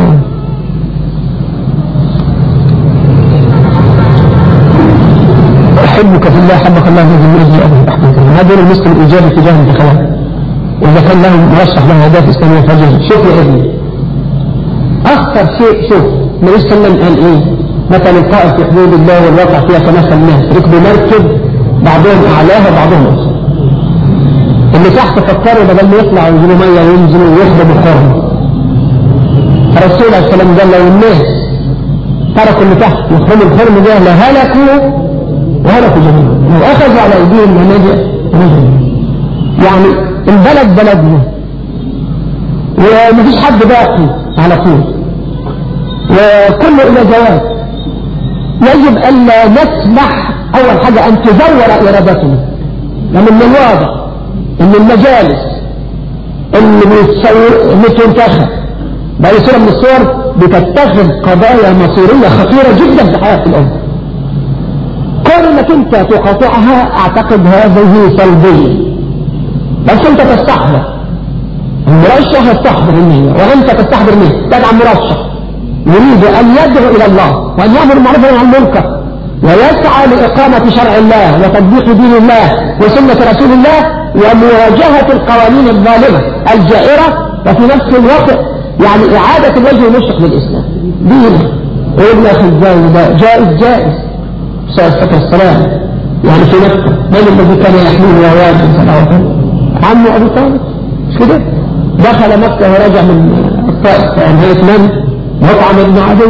أحبك في الله حبك الله من ذنبه أبو أحبك هذا هو المسلم الإيجابي تجاه الانتخابات وإذا كان له مرشح له أهداف إسلامية فجر شوف يا ابني أخطر شيء شوف النبي صلى الله عليه وسلم قال إيه مثل القائد في حدود الله والواقع فيها كمثل الناس ركبوا مركب بعضهم أعلاها وبعضهم أسفل اللي تحت فكروا بدل ما يطلعوا ينزلوا مية وينزلوا ويخدموا القرن الرسول عليه السلام قال لو الناس تركوا اللي تحت يخدموا القرن ده لهلكوا وهلكوا جميعا لو أخذوا على أيديهم ونجا ونجا يعني البلد بلدنا ومفيش حد باقي على طول وكله إلى جواز يجب ألا نسمح أول حاجة أن تزور إرادتنا لأن من الواضح أن المجالس اللي بتصور اللي تنتخب بأي صورة من الصور بتتخذ قضايا مصيرية خطيرة جدا في حياة الأمة كونك أنت تقاطعها أعتقد هذه سلبية بس انت تستحضر المرشح يستحضر النية وانت تستحضر النية تدعى مرشح يريد ان يدعو الى الله وان يامر بالمعروف وينهى عن المنكر ويسعى لإقامة شرع الله وتطبيق دين الله وسنة رسول الله ومواجهة القوانين الظالمة الجائرة وفي نفس الوقت يعني إعادة الوجه المشرق للإسلام دين وابن أخي الزاوي ده جائز جائز صلى السلام يعني في مكة من الذي كان يحميه ويواجه صلى عمه أبو طالب مش كده دخل مكة ورجع من الطائف يعني هيئة من مطعم ابن عدو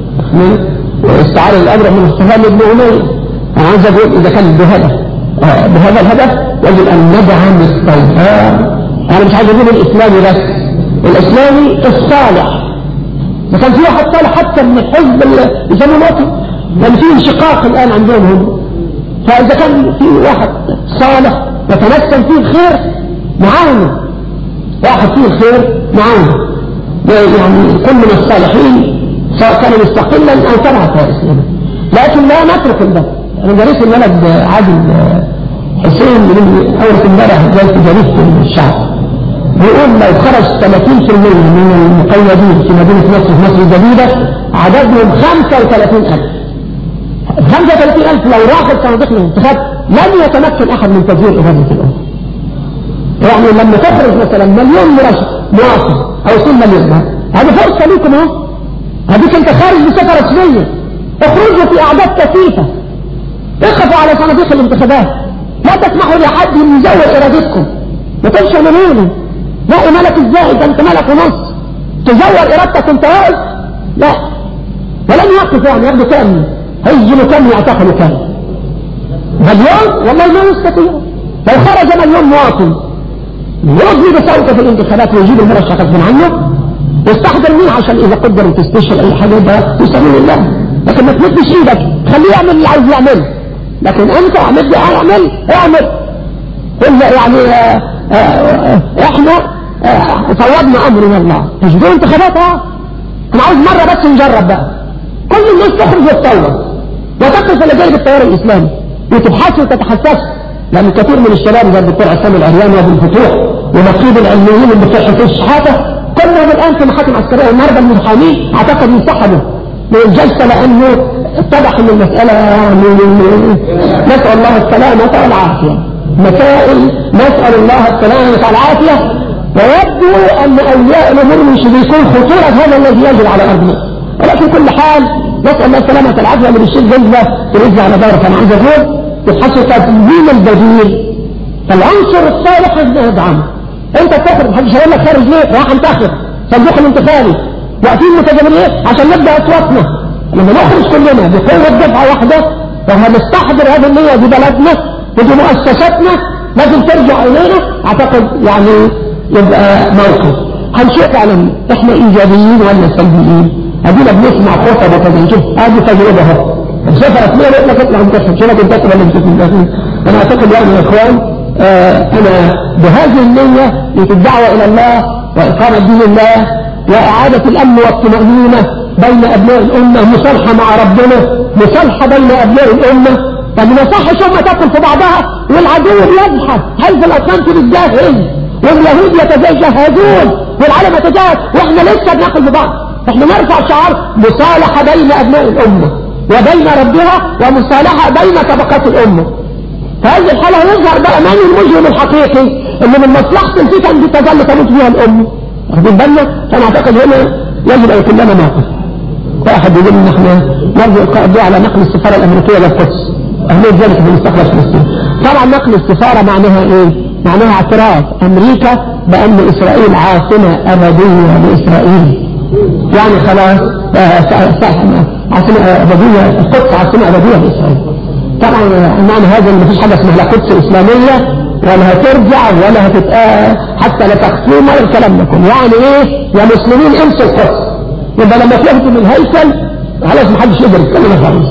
واستعار الأمر من الصهام ابن أمية أنا عايز أقول إذا كان بهدف آه بهذا الهدف يجب أن ندعم الطيفان أنا مش عايز أقول الإسلامي بس الإسلامي الصالح ما كان في واحد صالح حتى من الحزب اللي يسموه الوطن لأن في انشقاق الآن عندهم هم فإذا كان في واحد صالح يتمثل فيه الخير معاونه واحد فيه الخير معاونه يعني كل من الصالحين سواء كان مستقلا أو تبع إسلامه لكن لا نترك البلد أنا جريت الولد عادل حسين من أول امبارح جاي في جريدة الشعب بيقول لو خرج 30% من المقيدين في مدينة مصر في مصر الجديدة عددهم 35000 35000 لو راحت صناديق الانتخاب لن يتمكن أحد من تغيير إرادة الأمة يعني لما تخرج مثلا مليون مرشح مواطن أو 2 مليون هذه فرصة لكم اهو هذيك انت خارج بصفة رسمية اخرجوا في اعداد كثيفة اقفوا على صناديق الانتخابات لا تسمحوا لحد يزور ارادتكم ما تمشوا منونه لا ملك ازاي ده انت ملك ونص تزور ارادتك انت واقف لا ولن يقف يعني ياخدوا كام هيجوا كام يعتقلوا كام مليون والله ما يستطيع لو خرج مليون مواطن يجي بصوته في الانتخابات ويجيب المرشح غصب عنه يستحضر مين عشان اذا قدر تستشهد اي حاجه ده يسمون الله لكن ما تمدش ايدك خليه يعمل اللي عايز يعمله لكن انت اعمل اعمل اعمل قلنا يعني آآ آآ احنا فوضنا امر من الله تجدون انتخابات اه انا عاوز مره بس نجرب بقى كل الناس تخرج وتطور وتقف اللي جاي بالتيار الاسلامي وتبحثوا وتتحسسوا لان كثير من الشباب زي الدكتور عصام العريان وابو الفتوح ونقيب العلميين اللي بتوع الشحاته كلهم الآن في محاكم عسكرية النهارده المحامين اعتقد انسحبوا من الجلسة لأنه اتضح ان المسألة يعني نسأل الله السلامة والعافية مسائل نسأل الله السلامة والعافية ويبدو أن أولياء الأمور مش بيكون خطورة هذا الذي يجري على أرضنا ولكن كل حال نسأل الله السلامة والعافية اللي بيشيل جزلة ترجع على دارة أنا عايز أقول تبحثوا تدوين البديل العنصر الصالح يدعمه انت تخرج محدش هيقول لك خارج ليه راح انتخب صندوق الانتخابي واقفين متجمعين عشان نبدا اصواتنا لما نخرج كلنا بقوه دفعه واحده وهنستحضر هذه النيه دي بلدنا ودي مؤسساتنا لازم ترجع الينا اعتقد يعني يبقى موقف هنشوف فعلا احنا ايجابيين ولا سلبيين ادينا بنسمع خطب وكذا نشوف هذه تجربه اهو بصفه رسميه يقول لك اطلع انتخب شوفك انتخب ولا مش انتخب انا اعتقد يعني يا اخوان آه أنا بهذه النية الدعوة إلى الله وإقامة دين الله وإعادة الأمن والطمأنينة بين أبناء الأمة مصالحة مع ربنا مصالحة بين أبناء الأمة طب ما يصحش أمة تاكل في بعضها والعدو بيزحف هل في الأطلنط بتجهز واليهود يتجهزون والعالم يتجهز وإحنا لسه بناكل في بعض إحنا نرفع شعار مصالحة بين أبناء الأمة وبين ربها ومصالحة بين طبقات الأمة فهذه الحالة يظهر بقى من المجرم الحقيقي اللي من مصلحة الفتن دي تظل تموت فيها الأمة واخدين بالنا فأنا أعتقد هنا يجب أن يكون لنا موقف واحد يقول إن إحنا نرجو القائد على نقل السفارة الأمريكية للقدس أهمية ذلك في مستقبل فلسطين طبعا نقل السفارة معناها إيه؟ معناها اعتراف أمريكا بأن إسرائيل عاصمة أبدية لإسرائيل يعني خلاص عاصمة أبدية القدس عاصمة أبدية لإسرائيل طبعا معنى هذا ان مفيش حاجه اسمها لا قدس اسلاميه ولا هترجع ولا هتبقى حتى لا تقسيم ولا الكلام ده كله يعني ايه يا مسلمين امسوا القدس يبقى لما تهدم الهيكل خلاص محدش يقدر يتكلم خالص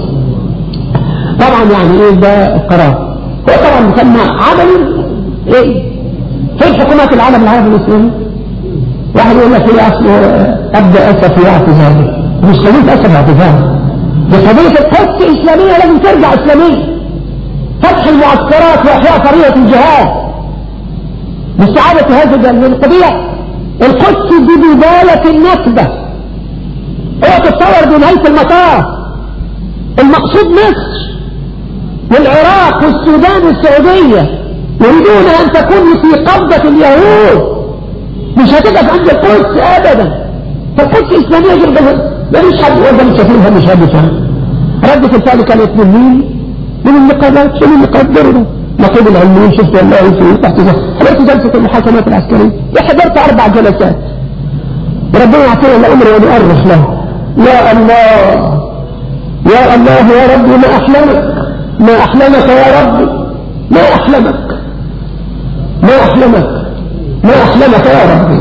طبعا يعني ايه ده القرار هو طبعا مسمى عملي ايه فين حكومات العالم العربي الاسلامي واحد يقول لك ايه اصل ابدا اسف في اعتذاري مش قضيه اسف اعتذاري بقضية القدس إسلامية لازم ترجع إسلامية فتح المعسكرات وإحياء طريقة الجهاد باستعادة هذا القضية القدس دي بداية النكبة اوعى تتصور دي نهاية المطاف المقصود مصر والعراق والسودان والسعودية يريدون ان تكون في قبضة اليهود مش هتقف عند القدس ابدا فالقدس اسلامية جدا ماليش حد ولا مش شايفينها مش هادفة ردة الفعل كانت من مين؟ من النقابات من النقابات نقيب العلميين شفت والله في تحت حضرت جلسة المحاكمات العسكرية حضرت أربع جلسات ربنا يعطينا الأمر ونؤرخ له يا الله يا الله يا ربي ما أحلمك ما أحلمك يا ربي ما أحلمك ما أحلمك ما أحلمك يا ربي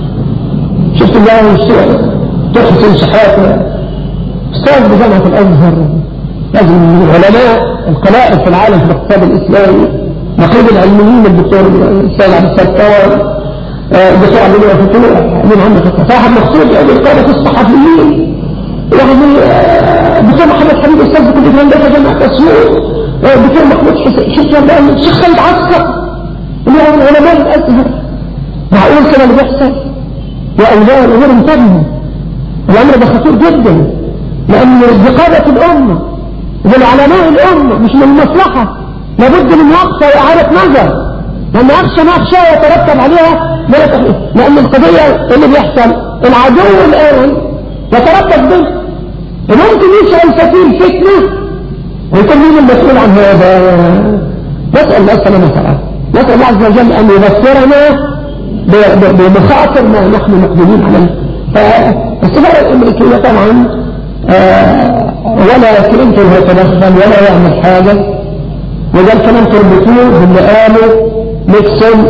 شفت الله الشيء تحسن شحاته استاذ بجامعة الأزهر لازم من العلماء القلائل في العالم في الاقتصاد الإسلامي نقيب العلميين الدكتور سيد عبد الستار الدكتور عبد الله فتوح من عندك صاحب مقصود يعني قادة الصحفيين يعني الدكتور محمد حبيب استاذ في كليه الهندسه جامعه اسيوط الدكتور محمود حسين شيخ والله الشيخ خالد عسكر اللي هو من علماء الازهر معقول كده اللي بيحصل يا اولاد غير انتبهوا الامر ده خطير جدا لان رقابه الامه والعلماء الامه مش من المصلحه لابد من وقفه واعاده نظر لما اخشى ما اخشى يترتب عليها ما يتخلص لان القضيه اللي بيحصل العدو الان يترتب به وممكن يشعل فتيل فتنه ويكون مين المسؤول عن هذا نسال الله السلامه والعافيه نسال الله عز وجل ان يذكرنا بمخاطر ما نحن مقبلين عليه فالسفاره الامريكيه طبعا آه ولا كلينتون يتدخل ولا يعمل حاجه وده الكلام تربطوه باللي قاله نيكسون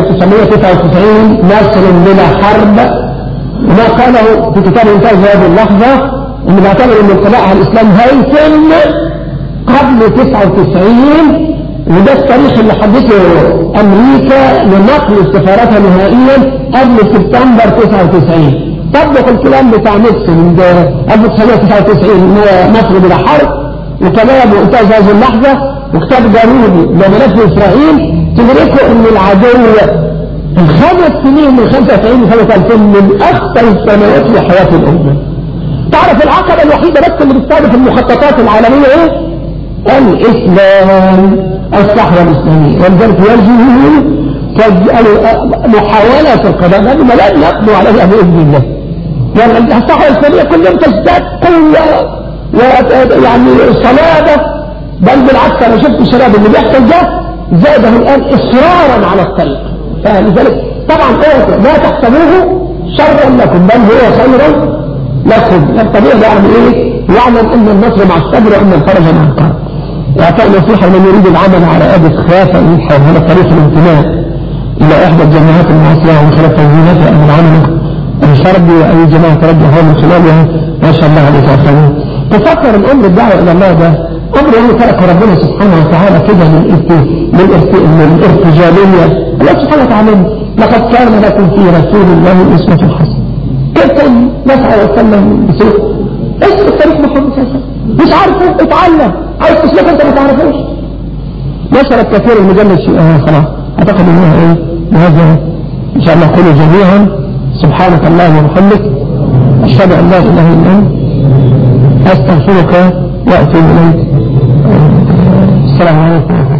1999 نصر بلا حرب وما قاله في كتاب انتاج هذه اللحظة انه بيعتبر ان الاطلاع على الاسلام هيتم قبل 99 وده التاريخ اللي حدثه امريكا لنقل سفارتها نهائيا قبل سبتمبر 99 طبق الكلام بتاع نيكسون 1999 هو مصر بلا حرب وكلامه انتاج هذه اللحظة وكتاب جارودي لملف اسرائيل تدركوا ان العدو الخمس سنين من 95 ل 2000 من اخطر السنوات في حياة الامة تعرف العقبة الوحيدة بس اللي بتستهدف المخططات العالمية ايه؟ الاسلام الصحوة الاسلامية ولذلك يرجو محاولة القضاء هذه لا نقضوا عليها بإذن الله يعني الصحوة الاسلامية كل يوم تزداد قوة ويعني صلابة بل بالعكس انا شفت الشباب اللي بيحصل ده زاده الان اصرارا على الطريق فلذلك طبعا اوعوا لا تحسبوه شرا لكم بل هو خيرا لكم الطبيعي يعني ايه يعلم ان النصر مع الصبر وان الفرج مع الكرب واعطاء نصيحه لمن يريد العمل على ابي خافه يلحق هذا طريق الانتماء الى احدى الجامعات المعاصره ومن خلال تنظيماتها من العمل الشربي واي جماعه ترجح من خلالها ما شاء الله عليك يا تفكر الامر الدعوه الى الله ده أمر اللي ترك ربنا سبحانه وتعالى كده للارتجالية الله سبحانه وتعالى لقد كان لكم في رسول الله أسوة حسنة كيف نسعى وسلم بسوء اسم التاريخ محمد صلى الله عليه وسلم مش عارفه اتعلم عايز تسلك انت ما تعرفوش نشرت كثير المجلد في آه خلاص اعتقد انها ايه وهذا ان شاء الله قولوا جميعا سبحانك الله وبحمدك اشهد ان لا اله الا انت استغفرك واتوب اليك السلام عليكم